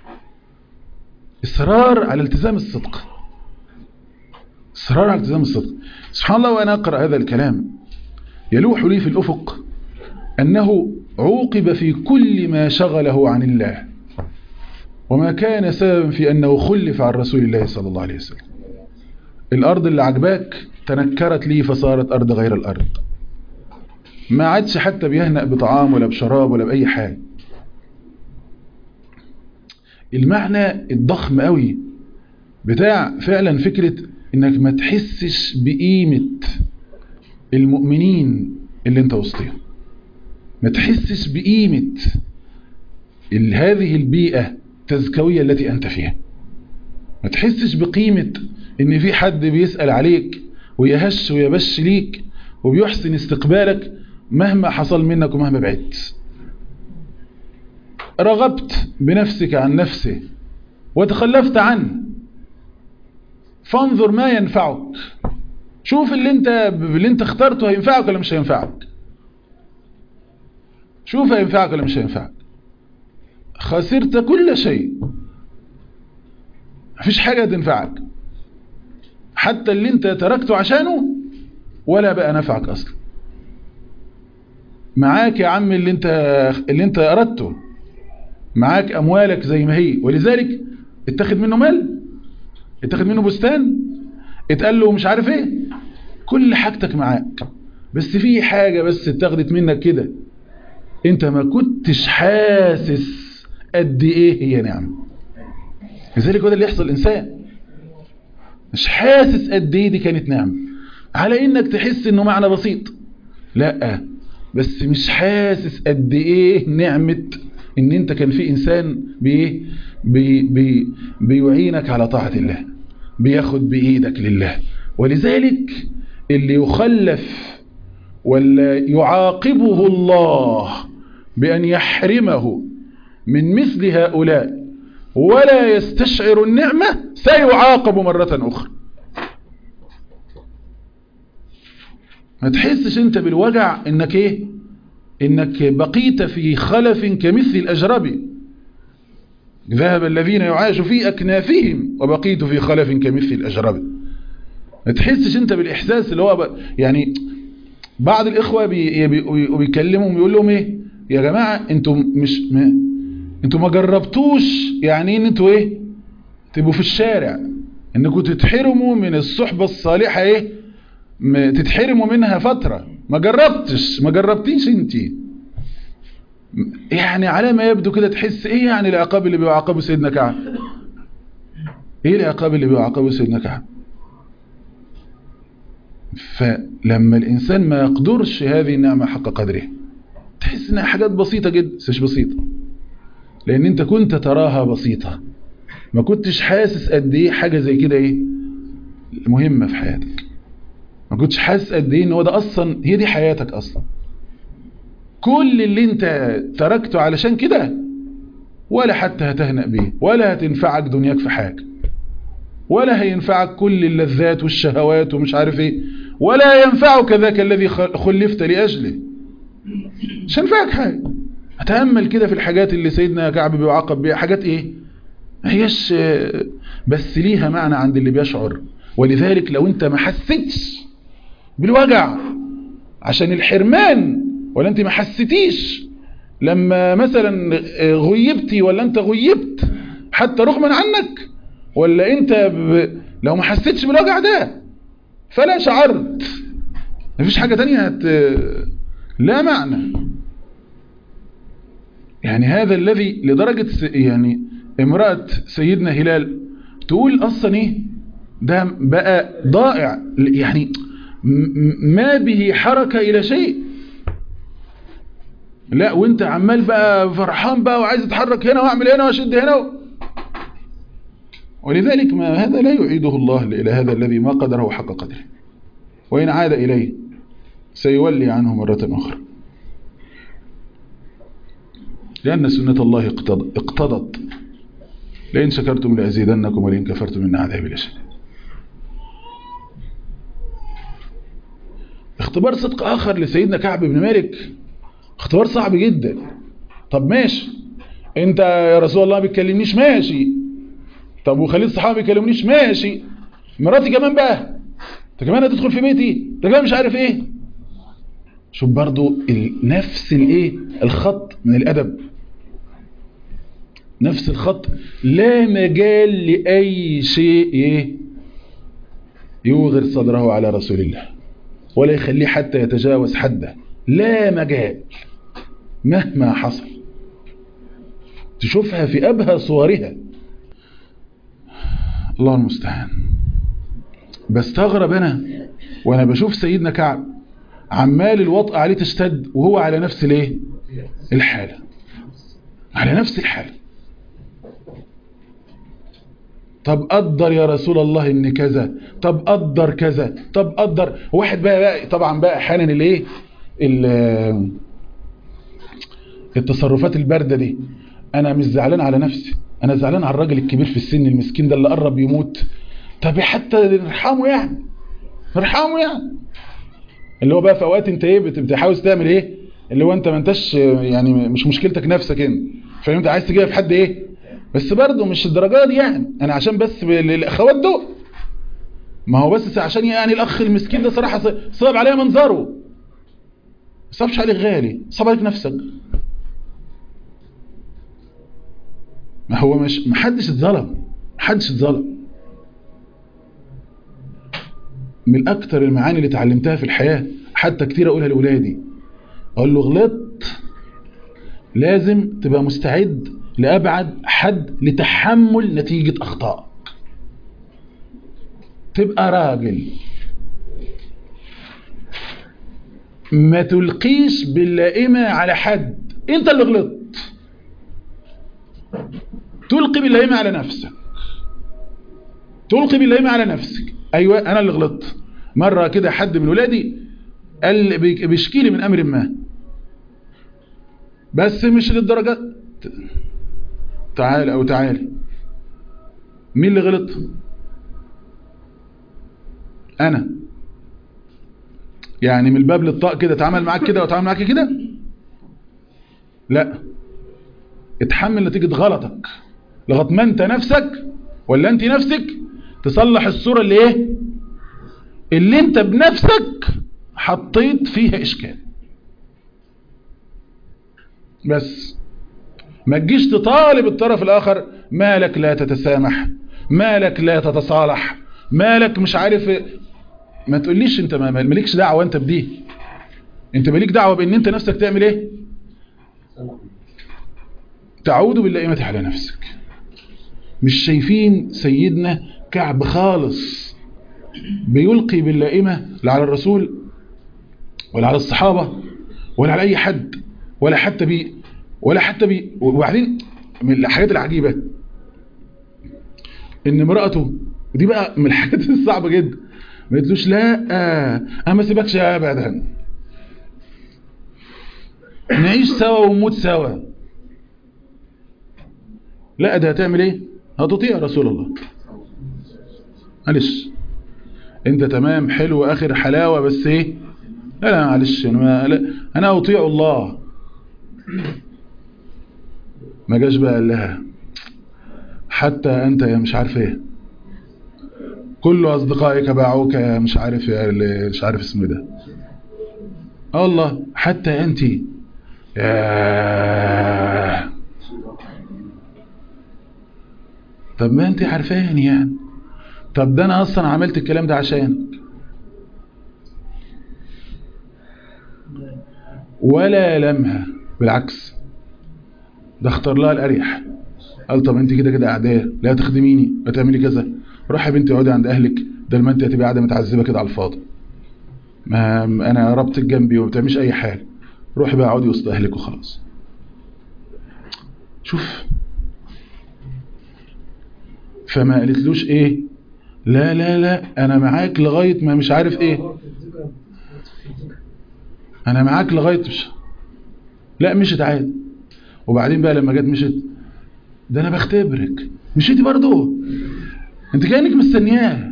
إصرار على التزام الصدق إصرار على التزام الصدق سبحان الله وأنا أقرأ هذا الكلام يلوح لي في الأفق أنه عوقب في كل ما شغله عن الله وما كان سببا في أنه خلف عن رسول الله صلى الله عليه وسلم الأرض اللي عجباك تنكرت لي فصارت أرض غير الأرض ما عادش حتى بيهنأ بطعام ولا بشراب ولا بأي حاجة المعنى الضخم قوي بتاع فعلا فكرة انك ما تحسش بقيمة المؤمنين اللي انت وسطهم ما تحسش بقيمة هذه البيئة التزكوية التي انت فيها ما تحسش بقيمة ان في حد بيسأل عليك ويهش ويبش ليك وبيحسن استقبالك مهما حصل منك ومهما بعدت رغبت بنفسك عن نفسه وتخلفت عنه فانظر ما ينفعك شوف اللي انت اللي انت اخترته هينفعك ولا مش هينفعك شوف هينفعك ولا مش هينفعك خسرت كل شيء مفيش حاجة تنفعك حتى اللي انت تركته عشانه ولا بقى نفعك اصلا معاك يا عم اللي انت اللي انت اردته معاك اموالك زي ما هي ولذلك اتخذ منه مال اتخذ منه بستان اتقال له مش عارف ايه كل حاجتك معاك بس في حاجة بس اتاخدت منك كده انت ما كنتش حاسس قد ايه هي نعمة لذلك هو ده اللي يحصل الانسان مش حاسس قد ايه دي كانت نعمة على انك تحس انه معنى بسيط لا بس مش حاسس قد ايه نعمة ان انت كان في انسان بايه بي بي بيعينك على طاعة الله بياخد بايدك لله ولذلك اللي يخلف ولا يعاقبه الله بأن يحرمه من مثل هؤلاء ولا يستشعر النعمة سيعاقب مرة أخرى ما تحسش انت بالوجع انك ايه انك بقيت في خلف كمثل الأجرب ذهب الذين يعاش في أكنافهم وبقيت في خلف كمثل الأجرب ما تحسش انت بالإحساس اللي هو ب... يعني بعض الإخوة بي... بي... بيكلمهم بيقول لهم ايه يا جماعة انتم مش ما... انتوا ما جربتوش يعني ان انتوا ايه تبقوا في الشارع انكم تتحرموا من الصحبة الصالحة ايه م... تتحرموا منها فترة ما جربتش ما جربتيش انتي يعني على ما يبدو كده تحس ايه يعني العقاب اللي بيعاقبه سيدنا كعب ايه العقاب اللي بيعاقبه سيدنا كعب فلما الانسان ما يقدرش هذه النعمة حق قدره تحس انها حاجات بسيطة جدا بس مش بسيطة لان انت كنت تراها بسيطة ما كنتش حاسس قد ايه حاجة زي كده ايه مهمة في حياتك ما كنتش حاسس قد ايه ان هو ده اصلا هي دي حياتك اصلا كل اللي انت تركته علشان كده ولا حتى هتهنأ بيه ولا هتنفعك دنياك في حاجة ولا هينفعك كل اللذات والشهوات ومش عارف ايه ولا ينفعك ذاك الذي خلفت لأجله مش هينفعك حاجة هتأمل كده في الحاجات اللي سيدنا كعب بيعاقب بيها حاجات ايه ما هيش بس ليها معنى عند اللي بيشعر ولذلك لو انت ما حسيتش بالوجع عشان الحرمان ولا انت ما حسيتيش لما مثلا غيبتي ولا انت غيبت حتى رغما عنك ولا انت ب... لو ما حسيتش بالوجع ده فلا شعرت مفيش حاجة تانية هت... لا معنى يعني هذا الذي لدرجة س... يعني امرأة سيدنا هلال تقول اصلا ايه ده بقى ضائع يعني ما به حركة الى شيء لا وانت عمال بقى فرحان بقى وعايز اتحرك هنا واعمل هنا واشد هنا و... ولذلك ما هذا لا يعيده الله إلى هذا الذي ما قدره حق قدره وإن عاد إليه سيولي عنه مرة أخرى لأن سنة الله اقتضت لئن شكرتم لأزيدنكم ولئن كفرتم من عذابي لشديد اختبار صدق آخر لسيدنا كعب بن مالك اختبار صعب جدا طب ماشي انت يا رسول الله ما بتكلمنيش ماشي طب وخليل الصحابه ما بيكلمنيش ماشي مراتي كمان بقى انت كمان هتدخل في بيتي انت كمان مش عارف ايه شوف برضو نفس الايه الخط من الادب نفس الخط لا مجال لاي شيء ايه يوغر صدره على رسول الله ولا يخليه حتى يتجاوز حده لا مجال مهما حصل تشوفها في أبهى صورها الله المستعان بستغرب أنا وأنا بشوف سيدنا كعب عمال الوطأ عليه تشتد وهو على نفس الايه الحالة على نفس الحالة طب قدر يا رسول الله ان كذا طب قدر كذا طب قدر واحد بقى, بقى طبعا بقى احيانا الايه التصرفات الباردة دي انا مش زعلان على نفسي انا زعلان على الراجل الكبير في السن المسكين ده اللي قرب يموت طب حتى نرحمه يعني نرحمه يعني اللي هو بقى في اوقات انت ايه بتحاول تعمل ايه اللي هو انت ما انتش يعني مش مشكلتك نفسك انت فانت عايز تجيبها في حد ايه بس برضه مش الدرجات دي يعني انا عشان بس الاخوات دول ما هو بس عشان يعني الاخ المسكين ده صراحه صعب عليه منظره صعبش عليك غالي صعب عليك نفسك ما هو مش محدش اتظلم محدش اتظلم من اكتر المعاني اللي اتعلمتها في الحياة حتى كتير اقولها لاولادي اقول له غلطت لازم تبقى مستعد لابعد حد لتحمل نتيجة اخطائك تبقى راجل ما تلقيش باللائمة على حد انت اللي غلطت تلقي باللائمة على نفسك تلقي باللائمة على نفسك ايوه انا اللي غلطت مرة كده حد من ولادي قال بيشكي لي من امر ما بس مش للدرجة تعال او تعالي مين اللي غلط انا يعني من الباب للطاق كده اتعامل معاك كده واتعامل معاك كده لا اتحمل نتيجة غلطك لغايه ما انت نفسك ولا انت نفسك تصلح الصورة اللي ايه اللي انت بنفسك حطيت فيها اشكال بس ما تجيش تطالب الطرف الاخر مالك لا تتسامح مالك لا تتصالح مالك مش عارف ما تقوليش انت ما مالكش دعوة انت بدي انت مالك دعوة بان انت نفسك تعمل ايه تعود باللائمة على نفسك مش شايفين سيدنا كعب خالص بيلقي باللائمة لا على الرسول ولا على الصحابة ولا على اي حد ولا حتى بي ولا حتى بي وبعدين من الحاجات العجيبة ان امرأته ودي بقى من الحاجات الصعبة جدا ما قلتلوش لا آه انا ما سيبكش ابدا نعيش سوا ونموت سوا لا ده هتعمل ايه هتطيع رسول الله معلش انت تمام حلو اخر حلاوة بس ايه لا لا معلش انا, لا أنا اطيع الله ما جاش بقى قال لها حتى انت يا مش عارف ايه كل اصدقائك باعوك يا مش عارف يا مش عارف اسمه ده اه والله حتى انت يا طب ما انت عارفاني يعني طب ده انا اصلا عملت الكلام ده عشانك ولا لمها بالعكس ده اختار لها الاريح قال طب انت كده كده اعداء لا تخدميني ما تعملي كذا روح يا بنتي اقعدي عند اهلك ده ما انت هتبقى قاعده متعذبه كده على الفاضي ما انا ربطك جنبي وما بتعمليش اي حاجه روحي بقى اقعدي وسط اهلك وخلاص شوف فما قالتلوش ايه لا لا لا انا معاك لغايه ما مش عارف ايه انا معاك لغايه مش لا مشت عادي وبعدين بقى لما جت مشت ده انا بختبرك مشيتي برضه انت كانك مستنياه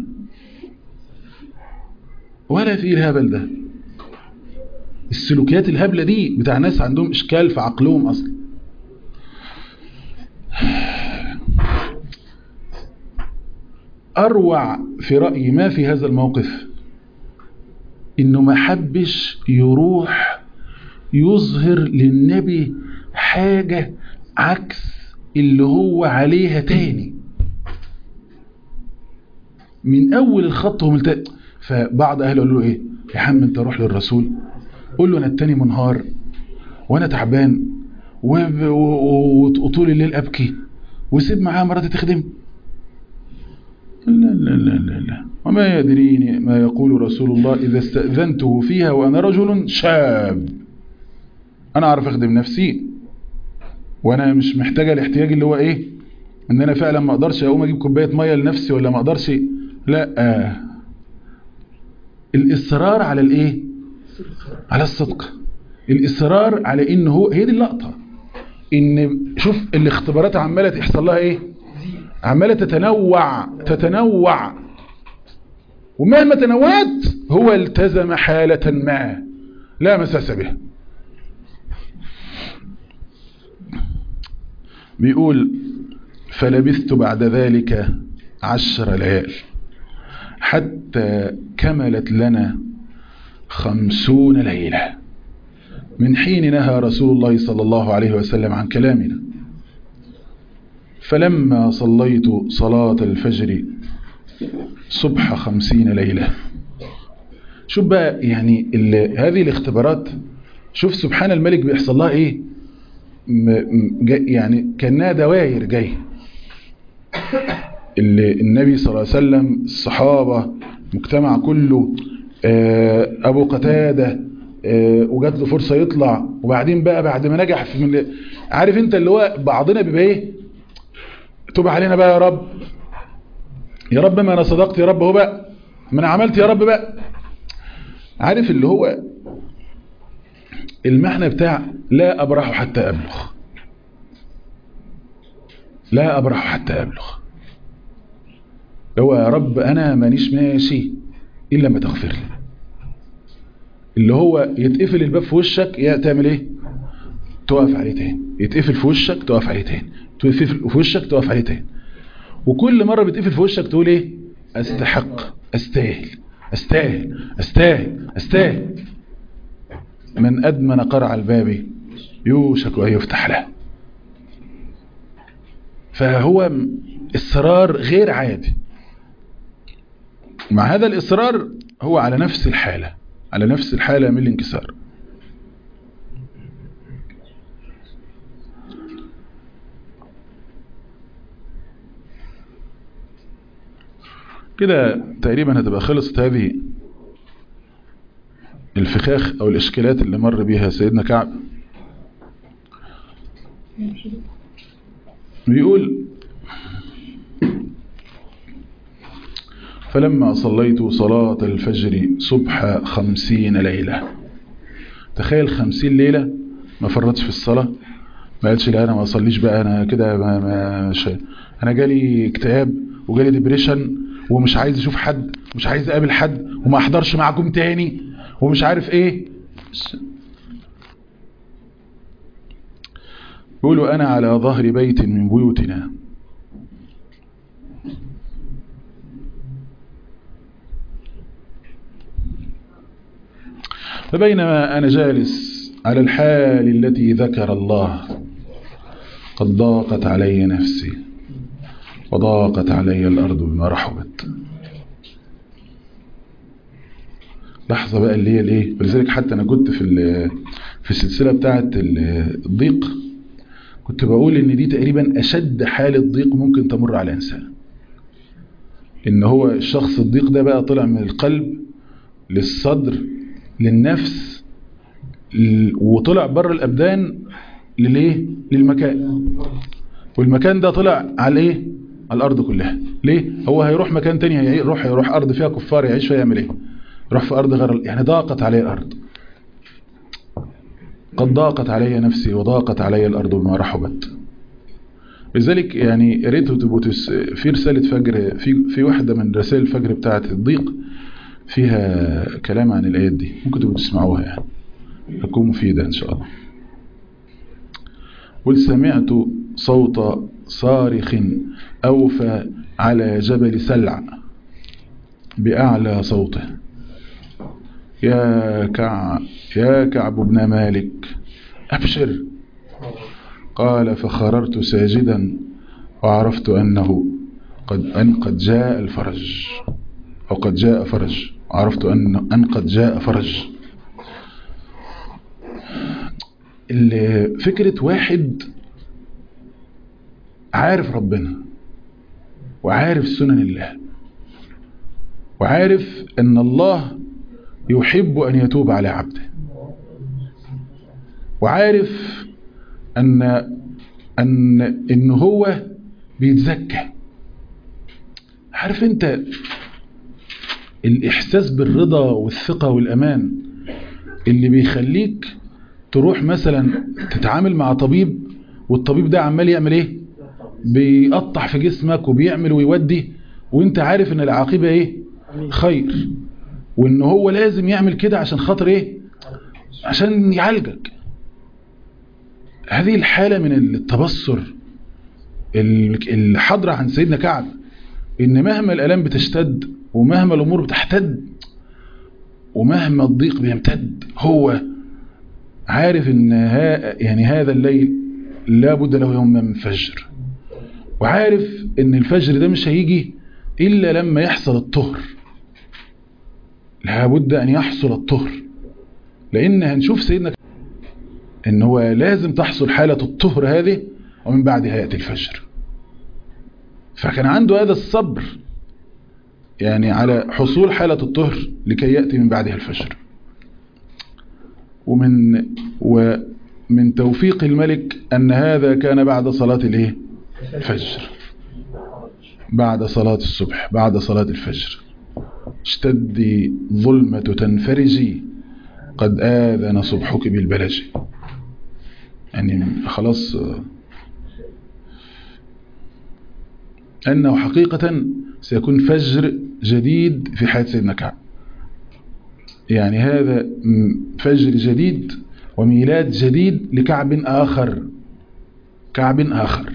ولا في الهبل ده السلوكيات الهبلة دي بتاع ناس عندهم اشكال في عقلهم اصلا اروع في رأيي ما في هذا الموقف انه ما حبش يروح يظهر للنبي حاجة عكس اللي هو عليها تاني من اول الخط وملتقى فبعض اهله قالوا له ايه يا عم انت روح للرسول قول له انا التاني منهار وانا تعبان وطول الليل ابكي وسيب معاه مراتي تخدم لا لا لا لا لا وما يدريني ما يقول رسول الله إذا استأذنته فيها وأنا رجل شاب أنا أعرف أخدم نفسي وأنا مش محتاجة الاحتياج اللي هو إيه إن أنا فعلا ما أقدرش أقوم أجيب كوباية مية لنفسي ولا ما أقدرش لا آه. الإصرار على الإيه على الصدق الإصرار على إن هو هي دي اللقطة إن شوف الاختبارات عمالة تحصل لها إيه عمالة تتنوع تتنوع ومهما تنوعت هو التزم حالة ما لا مساس به بيقول فلبثت بعد ذلك عشر ليال حتى كملت لنا خمسون ليلة من حين نهى رسول الله صلى الله عليه وسلم عن كلامنا فلما صليت صلاة الفجر صبح خمسين ليلة شوف بقى يعني ال- هذه الاختبارات شوف سبحان الملك بيحصل لها ايه م- م- جا- يعني كانها دواير جايه اللي النبي صلى الله عليه وسلم الصحابة مجتمع كله آه، أبو قتادة آه، وجات له فرصة يطلع وبعدين بقى بعد ما نجح في من عارف انت اللي هو بعضنا بيبقى ايه تب علينا بقى يا رب يا رب ما انا صدقت يا رب هو بقى ما انا عملت يا رب بقى عارف اللي هو المعنى بتاع لا أبرح حتى أبلغ لا أبرح حتى أبلغ هو يا رب أنا مانيش ماشي إلا ما تغفر لي اللي هو يتقفل الباب في وشك يا تعمل إيه تقف عليه تاني يتقفل في وشك تقف عليه تاني تقفل في وشك تقف عليه تاني وكل مرة بتقفل في وشك تقول إيه أستحق أستاهل أستاهل أستاهل أستاهل من أدمن قرع الباب يوشك أن يفتح له فهو إصرار غير عادي مع هذا الإصرار هو على نفس الحالة على نفس الحالة من الانكسار كده تقريبا هتبقى خلصت هذه الفخاخ او الاشكالات اللي مر بيها سيدنا كعب بيقول فلما صليت صلاة الفجر صبح خمسين ليلة تخيل خمسين ليلة ما فرطش في الصلاة ما قالش لا انا ما اصليش بقى انا كده ما ما مش انا جالي اكتئاب وجالي ديبريشن ومش عايز اشوف حد مش عايز اقابل حد وما احضرش معاكم تاني ومش عارف ايه يقولوا انا على ظهر بيت من بيوتنا فبينما انا جالس على الحال التي ذكر الله قد ضاقت علي نفسي وضاقت علي الارض بما رحبت لحظة بقى اللي هي الايه ولذلك حتى انا كنت في في السلسلة بتاعة الضيق كنت بقول ان دي تقريبا اشد حالة ضيق ممكن تمر على انسان ان هو الشخص الضيق ده بقى طلع من القلب للصدر للنفس وطلع بره الابدان لليه للمكان والمكان ده طلع على ايه على الارض كلها ليه هو هيروح مكان تاني هيروح هيروح ارض فيها كفار يعيش فيها يعمل ايه يروح في ارض غير يعني ضاقت عليه الارض قد ضاقت علي نفسي وضاقت علي الارض بما رحبت لذلك يعني يا ريت تبقوا في رساله فجر في في واحده من رسائل الفجر بتاعه الضيق فيها كلام عن الايات دي ممكن تبقوا تسمعوها يعني تكون مفيده ان شاء الله قل سمعت صوت صارخ أوفى على جبل سلع بأعلى صوته يا كعب يا كعب بن مالك أبشر قال فخررت ساجدا وعرفت أنه قد أن قد جاء الفرج أو قد جاء فرج عرفت أن أن قد جاء فرج فكرة واحد عارف ربنا وعارف سنن الله وعارف ان الله يحب ان يتوب على عبده وعارف ان ان ان هو بيتزكى عارف انت الاحساس بالرضا والثقة والامان اللي بيخليك تروح مثلا تتعامل مع طبيب والطبيب ده عمال يعمل ايه بيقطع في جسمك وبيعمل ويودي وانت عارف ان العاقبة ايه خير وان هو لازم يعمل كده عشان خاطر ايه عشان يعالجك هذه الحالة من التبصر الحضرة عن سيدنا كعب ان مهما الالام بتشتد ومهما الامور بتحتد ومهما الضيق بيمتد هو عارف ان ها يعني هذا الليل لابد له يوم من فجر وعارف ان الفجر ده مش هيجي الا لما يحصل الطهر لابد أن يحصل الطهر لأن هنشوف سيدنا ان هو لازم تحصل حالة الطهر هذه ومن بعدها يأتي الفجر فكان عنده هذا الصبر يعني على حصول حالة الطهر لكي يأتي من بعدها الفجر ومن ومن توفيق الملك أن هذا كان بعد صلاة الايه الفجر بعد صلاة الصبح بعد صلاة الفجر اشتدي ظلمة تنفرجي قد آذن صبحك بالبلج يعني خلاص أنه حقيقة سيكون فجر جديد في حياة سيدنا كعب يعني هذا فجر جديد وميلاد جديد لكعب آخر كعب آخر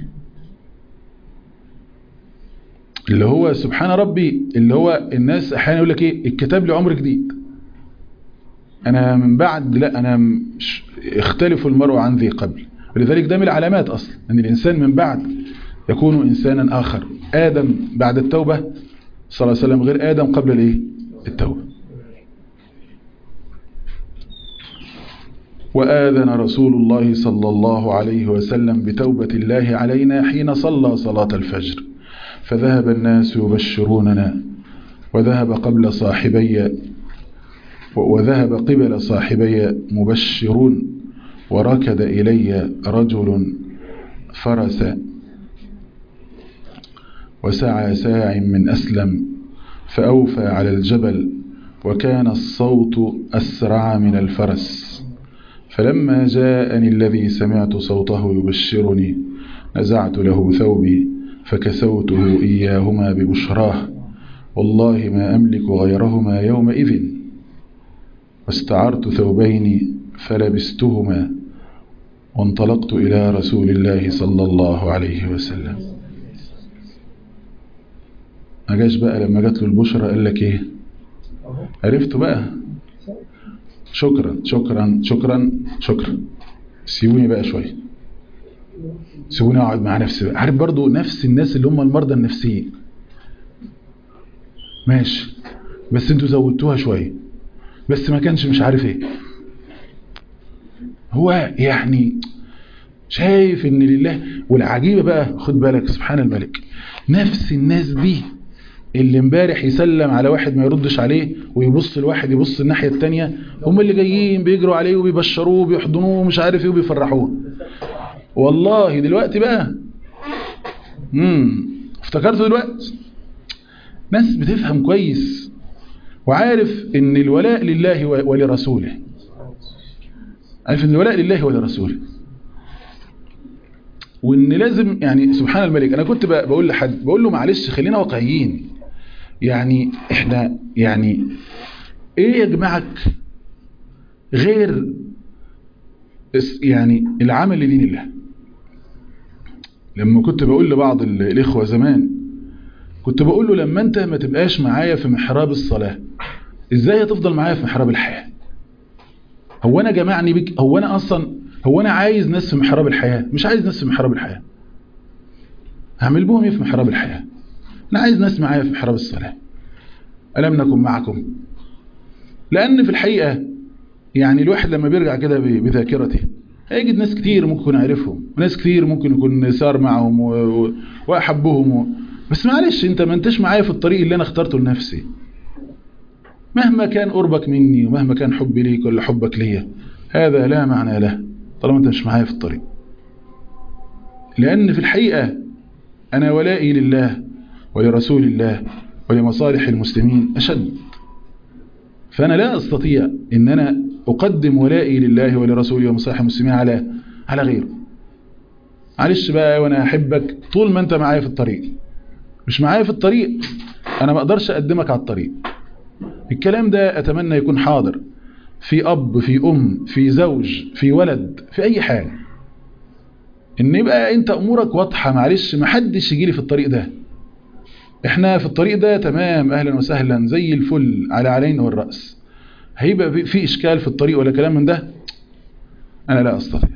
اللي هو سبحان ربي اللي هو الناس احيانا يقول لك ايه الكتاب لي عمر جديد انا من بعد لا انا مش اختلف المرء عن ذي قبل ولذلك ده من العلامات اصلا ان الانسان من بعد يكون انسانا اخر ادم بعد التوبة صلى الله عليه وسلم غير ادم قبل الايه التوبة وآذن رسول الله صلى الله عليه وسلم بتوبة الله علينا حين صلى صلاة الفجر فذهب الناس يبشروننا وذهب قبل صاحبي وذهب قبل صاحبي مبشرون وركد إلي رجل فرس وسعى ساع من أسلم فأوفى على الجبل وكان الصوت أسرع من الفرس فلما جاءني الذي سمعت صوته يبشرني نزعت له ثوبي فكسوته إياهما ببشراه والله ما أملك غيرهما يومئذ واستعرت ثوبين فلبستهما وانطلقت إلى رسول الله صلى الله عليه وسلم ما جاش بقى لما جات له البشرى قال لك ايه عرفت بقى شكرا شكرا شكرا شكرا سيبوني بقى شويه سيبوني اقعد مع نفسي بقى عارف برضو نفس الناس اللي هم المرضى النفسيين ماشي بس انتوا زودتوها شويه بس ما كانش مش عارف ايه هو يعني شايف ان لله والعجيبه بقى خد بالك سبحان الملك نفس الناس دي اللي امبارح يسلم على واحد ما يردش عليه ويبص الواحد يبص الناحية التانية هم اللي جايين بيجروا عليه وبيبشروه وبيحضنوه ومش عارف ايه وبيفرحوه والله دلوقتي بقى امم افتكرته دلوقتي ناس بتفهم كويس وعارف ان الولاء لله ولرسوله عارف ان الولاء لله ولرسوله وان لازم يعني سبحان الملك انا كنت بقول لحد بقول له معلش خلينا واقعيين يعني احنا يعني ايه يجمعك غير يعني العمل لدين الله لما كنت بقول لبعض الاخوة زمان كنت بقول له لما انت ما تبقاش معايا في محراب الصلاة ازاي هتفضل معايا في محراب الحياة هو انا جمعني بك هو انا اصلا هو انا عايز ناس في محراب الحياة مش عايز ناس في محراب الحياة هعمل بهم ايه في محراب الحياة انا عايز ناس معايا في محراب الصلاة ألم نكن معكم لأن في الحقيقة يعني الواحد لما بيرجع كده بذاكرته هيجد ناس كتير ممكن يكون عارفهم وناس كتير ممكن يكون سار معهم وأحبهم و... بس معلش انت ما انتش معايا في الطريق اللي انا اخترته لنفسي مهما كان قربك مني ومهما كان حبي ليك ولا حبك ليا هذا لا معنى له طالما انت مش معايا في الطريق لأن في الحقيقة أنا ولائي لله ولرسول الله ولمصالح المسلمين أشد فأنا لا أستطيع أن أنا أقدم ولائي لله ولرسوله ومصالح المسلمين على على غيره معلش بقى وأنا أحبك طول ما أنت معايا في الطريق مش معايا في الطريق أنا ما أقدرش أقدمك على الطريق الكلام ده أتمنى يكون حاضر في أب في أم في زوج في ولد في أي حاجة إن يبقى أنت أمورك واضحة معلش ما حدش يجي لي في الطريق ده احنا في الطريق ده تمام اهلا وسهلا زي الفل على علينا والرأس هيبقى في اشكال في الطريق ولا كلام من ده انا لا استطيع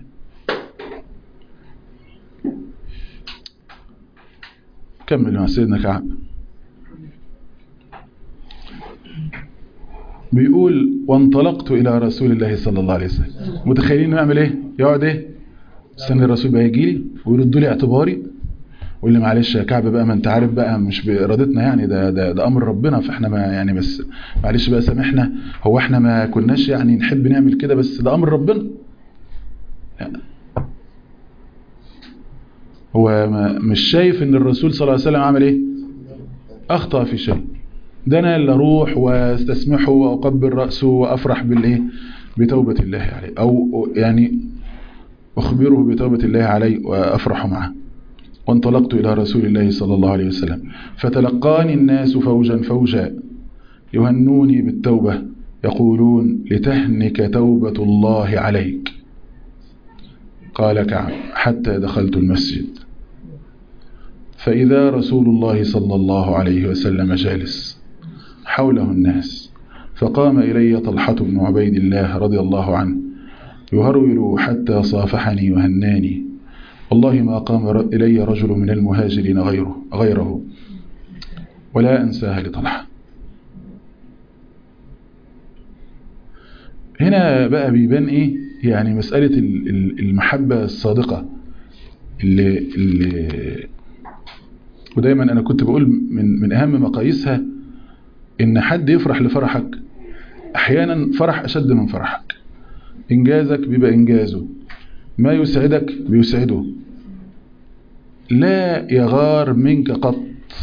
كمل مع سيدنا كعب بيقول وانطلقت إلى رسول الله صلى الله عليه وسلم متخيلين انه يعمل ايه يقعد ايه استنى الرسول بقى يجي لي ويردوا لي اعتباري واللي معلش يا كعب بقى ما انت عارف بقى مش بارادتنا يعني ده ده ده امر ربنا فاحنا ما يعني بس معلش بقى سامحنا هو احنا ما كناش يعني نحب نعمل كده بس ده امر ربنا يعني هو ما مش شايف ان الرسول صلى الله عليه وسلم عمل ايه اخطا في شيء ده انا اللي اروح واستسمحه واقبل راسه وافرح بالايه بتوبه الله عليه او يعني اخبره بتوبه الله عليه وافرح معه وانطلقت إلى رسول الله صلى الله عليه وسلم فتلقاني الناس فوجا فوجا يهنوني بالتوبة يقولون لتهنك توبة الله عليك قال كعب حتى دخلت المسجد فإذا رسول الله صلى الله عليه وسلم جالس حوله الناس فقام إلي طلحة بن عبيد الله رضي الله عنه يهرول حتى صافحني وهناني والله ما قام إلي رجل من المهاجرين غيره, غيره ولا أنساها لطلحة هنا بقى بيبان إيه يعني مسألة المحبة الصادقة اللي, اللي ودايما أنا كنت بقول من, من أهم مقاييسها إن حد يفرح لفرحك أحيانا فرح أشد من فرحك إنجازك بيبقى إنجازه ما يسعدك بيسعده لا يغار منك قط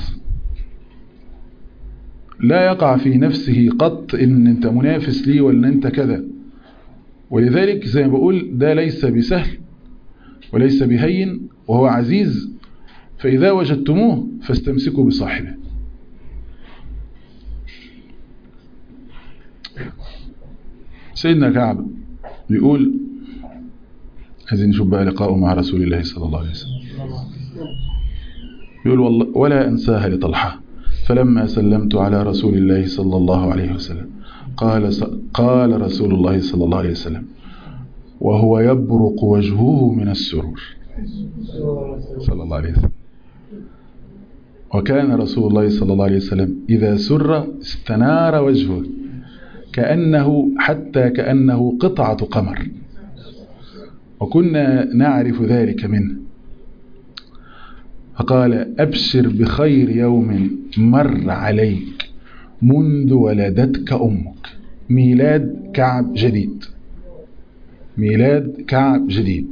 لا يقع في نفسه قط ان انت منافس لي ولا انت كذا ولذلك زي ما بقول ده ليس بسهل وليس بهين وهو عزيز فإذا وجدتموه فاستمسكوا بصاحبه سيدنا كعب بيقول عايزين نشوف بقى لقاءه مع رسول الله صلى الله عليه وسلم يقول والله ولا أنساها لطلحة فلما سلمت على رسول الله صلى الله عليه وسلم قال قال رسول الله صلى الله عليه وسلم وهو يبرق وجهه من السرور صلى الله عليه وسلم وكان رسول الله صلى الله عليه وسلم إذا سر استنار وجهه كأنه حتى كأنه قطعة قمر وكنا نعرف ذلك منه فقال أبشر بخير يوم مر عليك منذ ولدتك أمك ميلاد كعب جديد ميلاد كعب جديد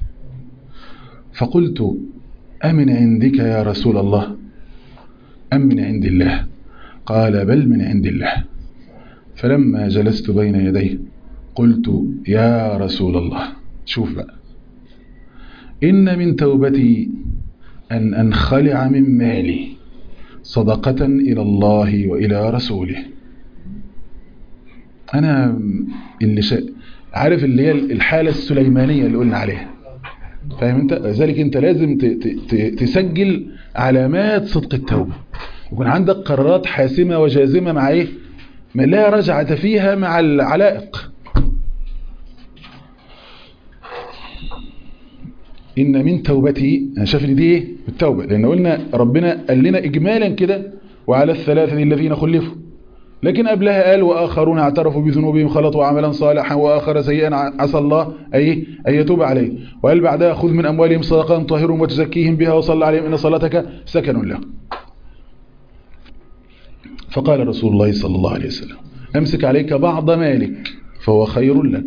فقلت أمن عندك يا رسول الله أم من عند الله قال بل من عند الله فلما جلست بين يديه قلت يا رسول الله شوف بقى إن من توبتي أن أنخلع من مالي صدقة إلى الله وإلى رسوله أنا اللي شا... عارف اللي هي الحالة السليمانية اللي قلنا عليها فاهم انت ذلك انت لازم ت... ت... تسجل علامات صدق التوبة يكون عندك قرارات حاسمة وجازمة مع ايه ما لا رجعة فيها مع العلائق إن من توبتي أنا شايف ان دي إيه التوبة لأن قلنا ربنا قال لنا إجمالا كده وعلى الثلاثة الذين خلفوا لكن قبلها قال وآخرون اعترفوا بذنوبهم خلطوا عملا صالحا وآخر سيئا عسى الله أي أن يتوب عليه وقال بعدها خذ من أموالهم صدقا طاهرهم وتزكيهم بها وصل عليهم إن صلاتك سكن له فقال رسول الله صلى الله عليه وسلم أمسك عليك بعض مالك فهو خير لك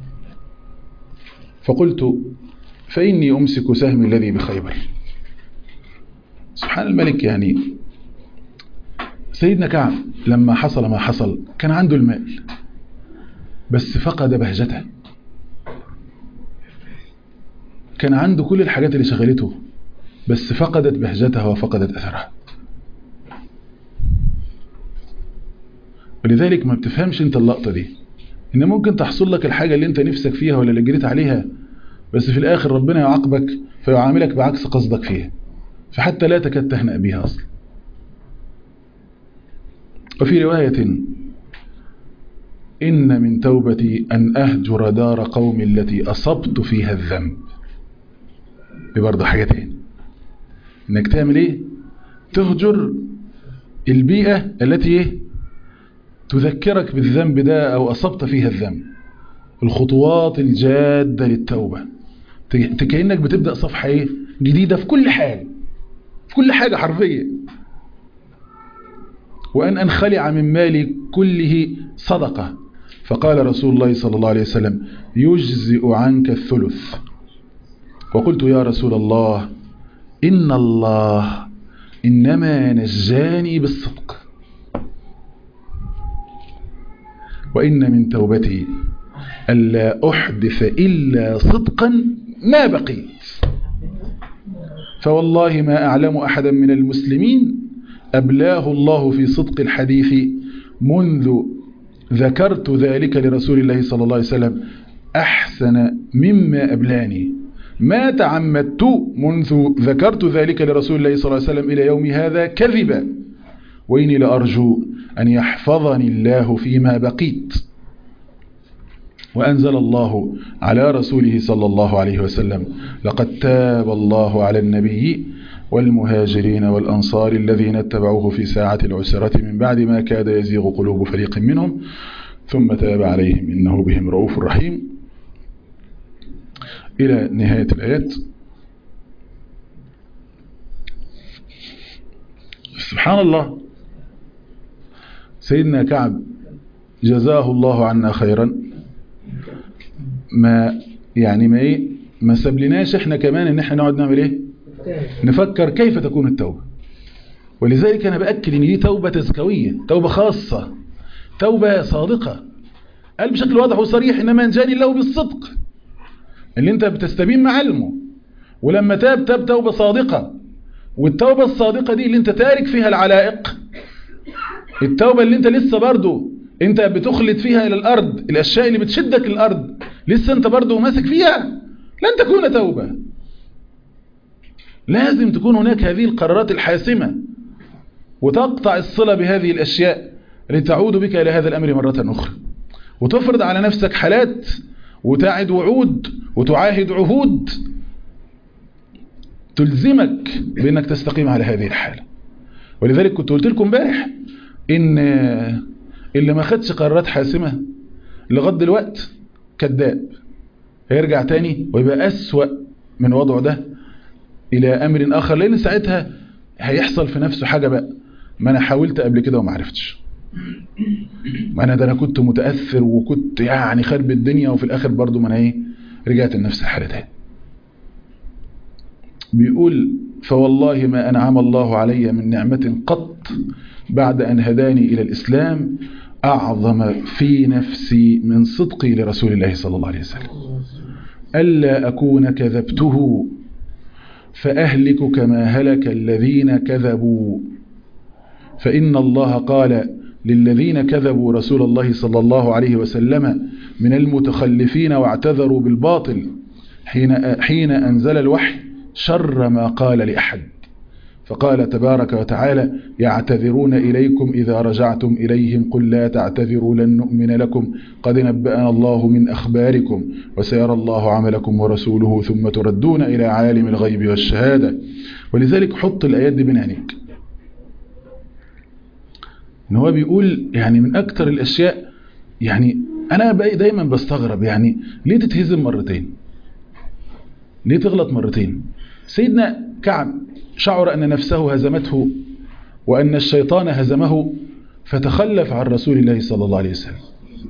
فقلت فإني أمسك سهم الذي بخيبر سبحان الملك يعني سيدنا كعب لما حصل ما حصل كان عنده المال بس فقد بهجته كان عنده كل الحاجات اللي شغلته بس فقدت بهجتها وفقدت أثرها ولذلك ما بتفهمش انت اللقطة دي ان ممكن تحصل لك الحاجة اللي انت نفسك فيها ولا اللي جريت عليها بس في الآخر ربنا يعاقبك فيعاملك بعكس قصدك فيها فحتى لا تكاد تهنأ بها أصلا وفي رواية إن من توبتي أن أهجر دار قوم التي أصبت فيها الذنب دي برضه حاجة تاني إنك تعمل إيه تهجر البيئة التي إيه تذكرك بالذنب ده أو أصبت فيها الذنب الخطوات الجادة للتوبة ت- كأنك بتبدأ صفحة إيه؟ جديدة في كل حاجة في كل حاجة حرفية وأن أنخلع من مالي كله صدقة فقال رسول الله صلى الله عليه وسلم يجزئ عنك الثلث وقلت يا رسول الله إن الله إنما نجاني بالصدق وإن من توبتي ألا أحدث إلا صدقا ما بقيت فوالله ما أعلم أحدا من المسلمين أبلاه الله في صدق الحديث منذ ذكرت ذلك لرسول الله صلى الله عليه وسلم أحسن مما أبلاني ما تعمدت منذ ذكرت ذلك لرسول الله صلى الله عليه وسلم إلى يوم هذا كذبا وإني لأرجو أن يحفظني الله فيما بقيت وأنزل الله على رسوله صلى الله عليه وسلم لقد تاب الله على النبي والمهاجرين والأنصار الذين اتبعوه في ساعة العسرة من بعد ما كاد يزيغ قلوب فريق منهم ثم تاب عليهم إنه بهم رؤوف رحيم إلى نهاية الآيات سبحان الله سيدنا كعب جزاه الله عنا خيرا ما يعني ما ايه ما سبلناش احنا كمان ان احنا نقعد نعمل ايه نفكر كيف تكون التوبة ولذلك انا باكد ان دي توبة تزكوية توبة خاصة توبة صادقة قال بشكل واضح وصريح انما انجاني الله بالصدق اللي انت بتستبين معلمه ولما تاب تاب توبة صادقة والتوبة الصادقة دي اللي انت تارك فيها العلائق التوبة اللي انت لسه برضو انت بتخلد فيها الى الارض الاشياء اللي بتشدك للارض لسه انت برضو ماسك فيها لن تكون توبة لازم تكون هناك هذه القرارات الحاسمة وتقطع الصلة بهذه الاشياء لتعود بك الى هذا الامر مرة اخرى وتفرض على نفسك حالات وتعد وعود وتعاهد عهود تلزمك بانك تستقيم على هذه الحالة ولذلك كنت قلت لكم امبارح ان اللي ما خدش قرارات حاسمة لغايه دلوقت كذاب هيرجع تاني ويبقى أسوأ من وضعه ده إلى أمر آخر لأن ساعتها هيحصل في نفسه حاجة بقى ما أنا حاولت قبل كده وما عرفتش ما أنا ده أنا كنت متأثر وكنت يعني خرب الدنيا وفي الآخر برضو ما أنا إيه رجعت لنفس الحالة تاني بيقول فوالله ما أنعم الله علي من نعمة قط بعد أن هداني إلى الإسلام أعظم في نفسي من صدقي لرسول الله صلى الله عليه وسلم ألا أكون كذبته فأهلك كما هلك الذين كذبوا فإن الله قال للذين كذبوا رسول الله صلى الله عليه وسلم من المتخلفين واعتذروا بالباطل حين, حين أنزل الوحي شر ما قال لأحد فقال تبارك وتعالى يعتذرون إليكم إذا رجعتم إليهم قل لا تعتذروا لن نؤمن لكم قد نبأنا الله من أخباركم وسيرى الله عملكم ورسوله ثم تردون إلى عالم الغيب والشهادة ولذلك حط الآيات دي بين عينيك ان هو بيقول يعني من أكتر الأشياء يعني أنا بقى دايما بستغرب يعني ليه تتهزم مرتين ليه تغلط مرتين سيدنا كعب شعر أن نفسه هزمته وأن الشيطان هزمه فتخلف عن رسول الله صلى الله عليه وسلم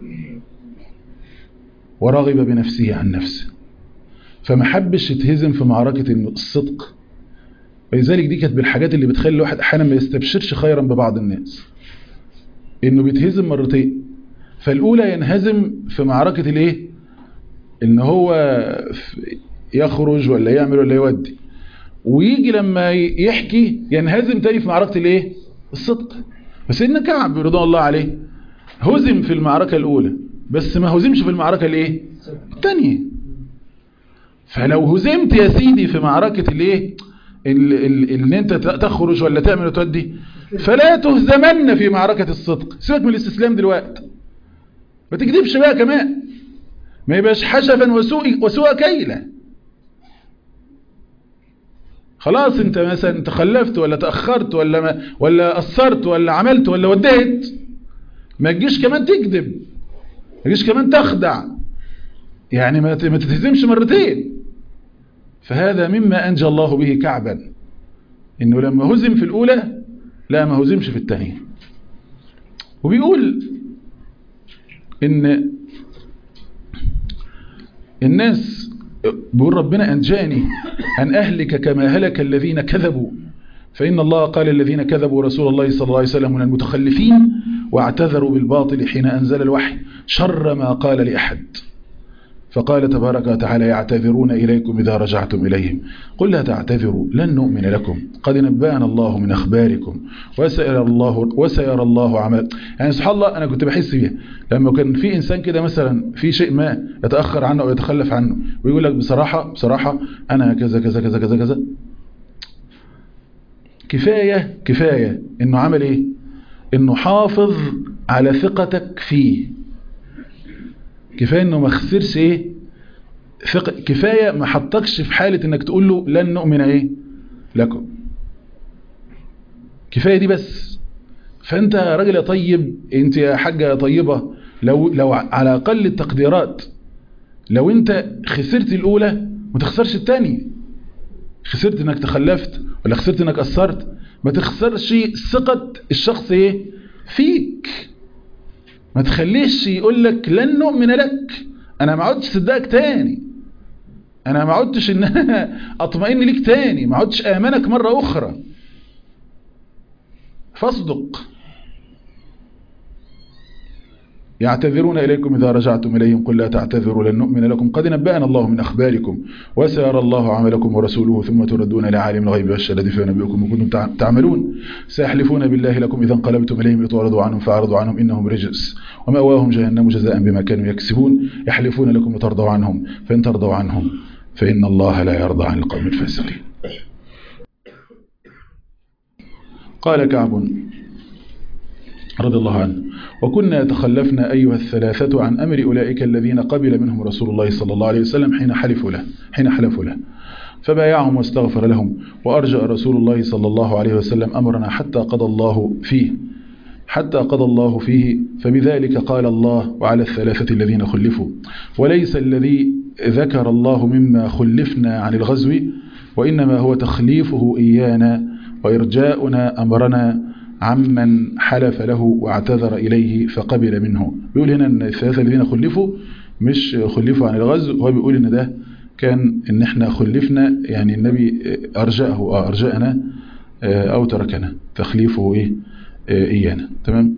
ورغب بنفسه عن نفسه فما حبش يتهزم في معركة الصدق ولذلك دي كانت بالحاجات اللي بتخلي الواحد أحيانا ما يستبشرش خيرا ببعض الناس إنه بيتهزم مرتين فالأولى ينهزم في معركة الإيه إن هو يخرج ولا يعمل ولا يودي ويجي لما يحكي ينهزم تاني في معركة الايه الصدق فسيدنا كعب رضوان الله عليه هزم في المعركة الاولى بس ما هزمش في المعركة الايه الثانية فلو هزمت يا سيدي في معركة الايه ان انت تخرج ولا تعمل وتودي فلا تهزمن في معركة الصدق سيبك من الاستسلام دلوقتي ما تكذبش بقى كمان ما يبقاش حشفا وسوء وسوء كيلا خلاص انت مثلا تخلفت ولا تأخرت ولا ما ولا قصرت ولا عملت ولا وديت ما تجيش كمان تكذب ما تجيش كمان تخدع يعني ما ما تتهزمش مرتين فهذا مما أنجى الله به كعبا إنه لما هزم في الأولى لا ما هزمش في الثانية وبيقول إن الناس بيقول ربنا أنجاني أن أهلك كما هلك الذين كذبوا فإن الله قال الذين كذبوا رسول الله صلى الله عليه وسلم من المتخلفين واعتذروا بالباطل حين أنزل الوحي شر ما قال لأحد فقال تبارك وتعالى يعتذرون إليكم إذا رجعتم إليهم قل لا تعتذروا لن نؤمن لكم قد نبأنا الله من أخباركم وسيرى الله, وسيرى الله عمل يعني سبحان الله أنا كنت بحس بيها لما كان في إنسان كده مثلا في شيء ما يتأخر عنه أو يتخلف عنه ويقول لك بصراحة بصراحة أنا كذا كذا كذا كذا كذا كفاية كفاية إنه عمل إيه إنه حافظ على ثقتك فيه كفاية انه ما خسرش ايه ثق... كفاية ما حطكش في حالة انك تقول له لن نؤمن ايه لكم كفاية دي بس فانت يا راجل يا طيب انت يا حاجة يا طيبة لو, لو على اقل التقديرات لو انت خسرت الاولى ما تخسرش الثانيه خسرت انك تخلفت ولا خسرت انك قصرت ما تخسرش ثقة الشخص ايه فيك ما تخليش يقول لك لن نؤمن لك انا ما عدتش صدقك تاني انا ما عدتش ان انا اطمئن ليك تاني ما عدتش امنك مرة اخرى فاصدق يعتذرون إليكم إذا رجعتم إليهم قل لا تعتذروا لن نؤمن لكم قد نبأنا الله من أخباركم وسيرى الله عملكم ورسوله ثم تردون إلى عالم الغيب والشهادة فينبئكم وكنتم تعملون سيحلفون بالله لكم إذا انقلبتم إليهم لتعرضوا عنهم فأعرضوا عنهم إنهم رجس ومأواهم جهنم جزاء بما كانوا يكسبون يحلفون لكم لترضوا عنهم فإن ترضوا عنهم فإن الله لا يرضى عن القوم الفاسقين قال كعب رضي الله عنه وكنا تخلفنا أيها الثلاثة عن أمر أولئك الذين قبل منهم رسول الله صلى الله عليه وسلم حين حلفوا له حين حلفوا له فبايعهم واستغفر لهم وأرجأ رسول الله صلى الله عليه وسلم أمرنا حتى قضى الله فيه حتى قضى الله فيه فبذلك قال الله وعلى الثلاثة الذين خلفوا وليس الذي ذكر الله مما خلفنا عن الغزو وإنما هو تخليفه إيانا وإرجاؤنا أمرنا عمن حلف له واعتذر إليه فقبل منه بيقول هنا أن الثلاثة الذين خلفوا مش خلفوا عن الغزو هو بيقول أن ده كان أن احنا خلفنا يعني النبي أرجأه أرجأنا أو تركنا تخليفه إيه إيانا تمام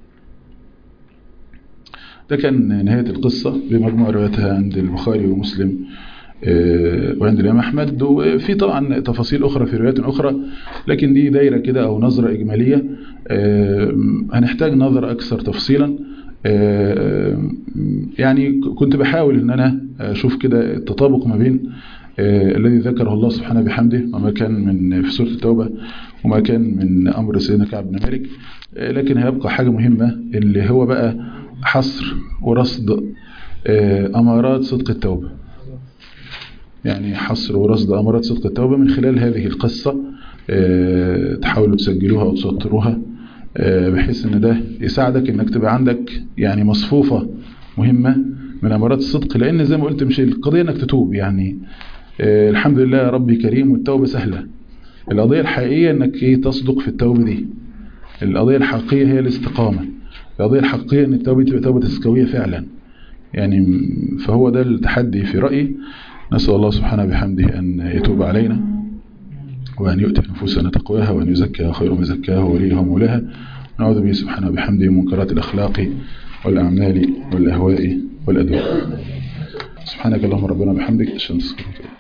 ده كان نهاية القصة بمجموع رواياتها عند البخاري ومسلم وعند الإمام أحمد وفي طبعا تفاصيل أخرى في روايات أخرى لكن دي دايرة كده أو نظرة إجمالية هنحتاج نظرة أكثر تفصيلا يعني كنت بحاول أن أنا أشوف كده التطابق ما بين الذي ذكره الله سبحانه بحمده وما كان من في سورة التوبة وما كان من أمر سيدنا كعب بن مالك لكن هيبقى حاجة مهمة اللي هو بقى حصر ورصد أمارات صدق التوبة يعني حصر ورصد أمارات صدق التوبة من خلال هذه القصة تحاولوا تسجلوها أو تسطروها بحيث ان ده يساعدك انك تبقى عندك يعني مصفوفة مهمة من أمارات الصدق لأن زي ما قلت مش القضية انك تتوب يعني الحمد لله يا ربي كريم والتوبة سهلة القضية الحقيقية انك ايه تصدق في التوبة دي القضية الحقيقية هي الاستقامة القضية الحقيقية ان التوبة تبقى توبة تسكوية فعلا يعني فهو ده التحدي في رأيي نسأل الله سبحانه بحمده أن يتوب علينا وأن يؤتي نفوسنا تقواها وأن يزكى خير من زكاها وليها ومولاها نعوذ به سبحانه بحمده من منكرات الأخلاق والأعمال والأهواء والأدواء سبحانك اللهم ربنا بحمدك أشهد أن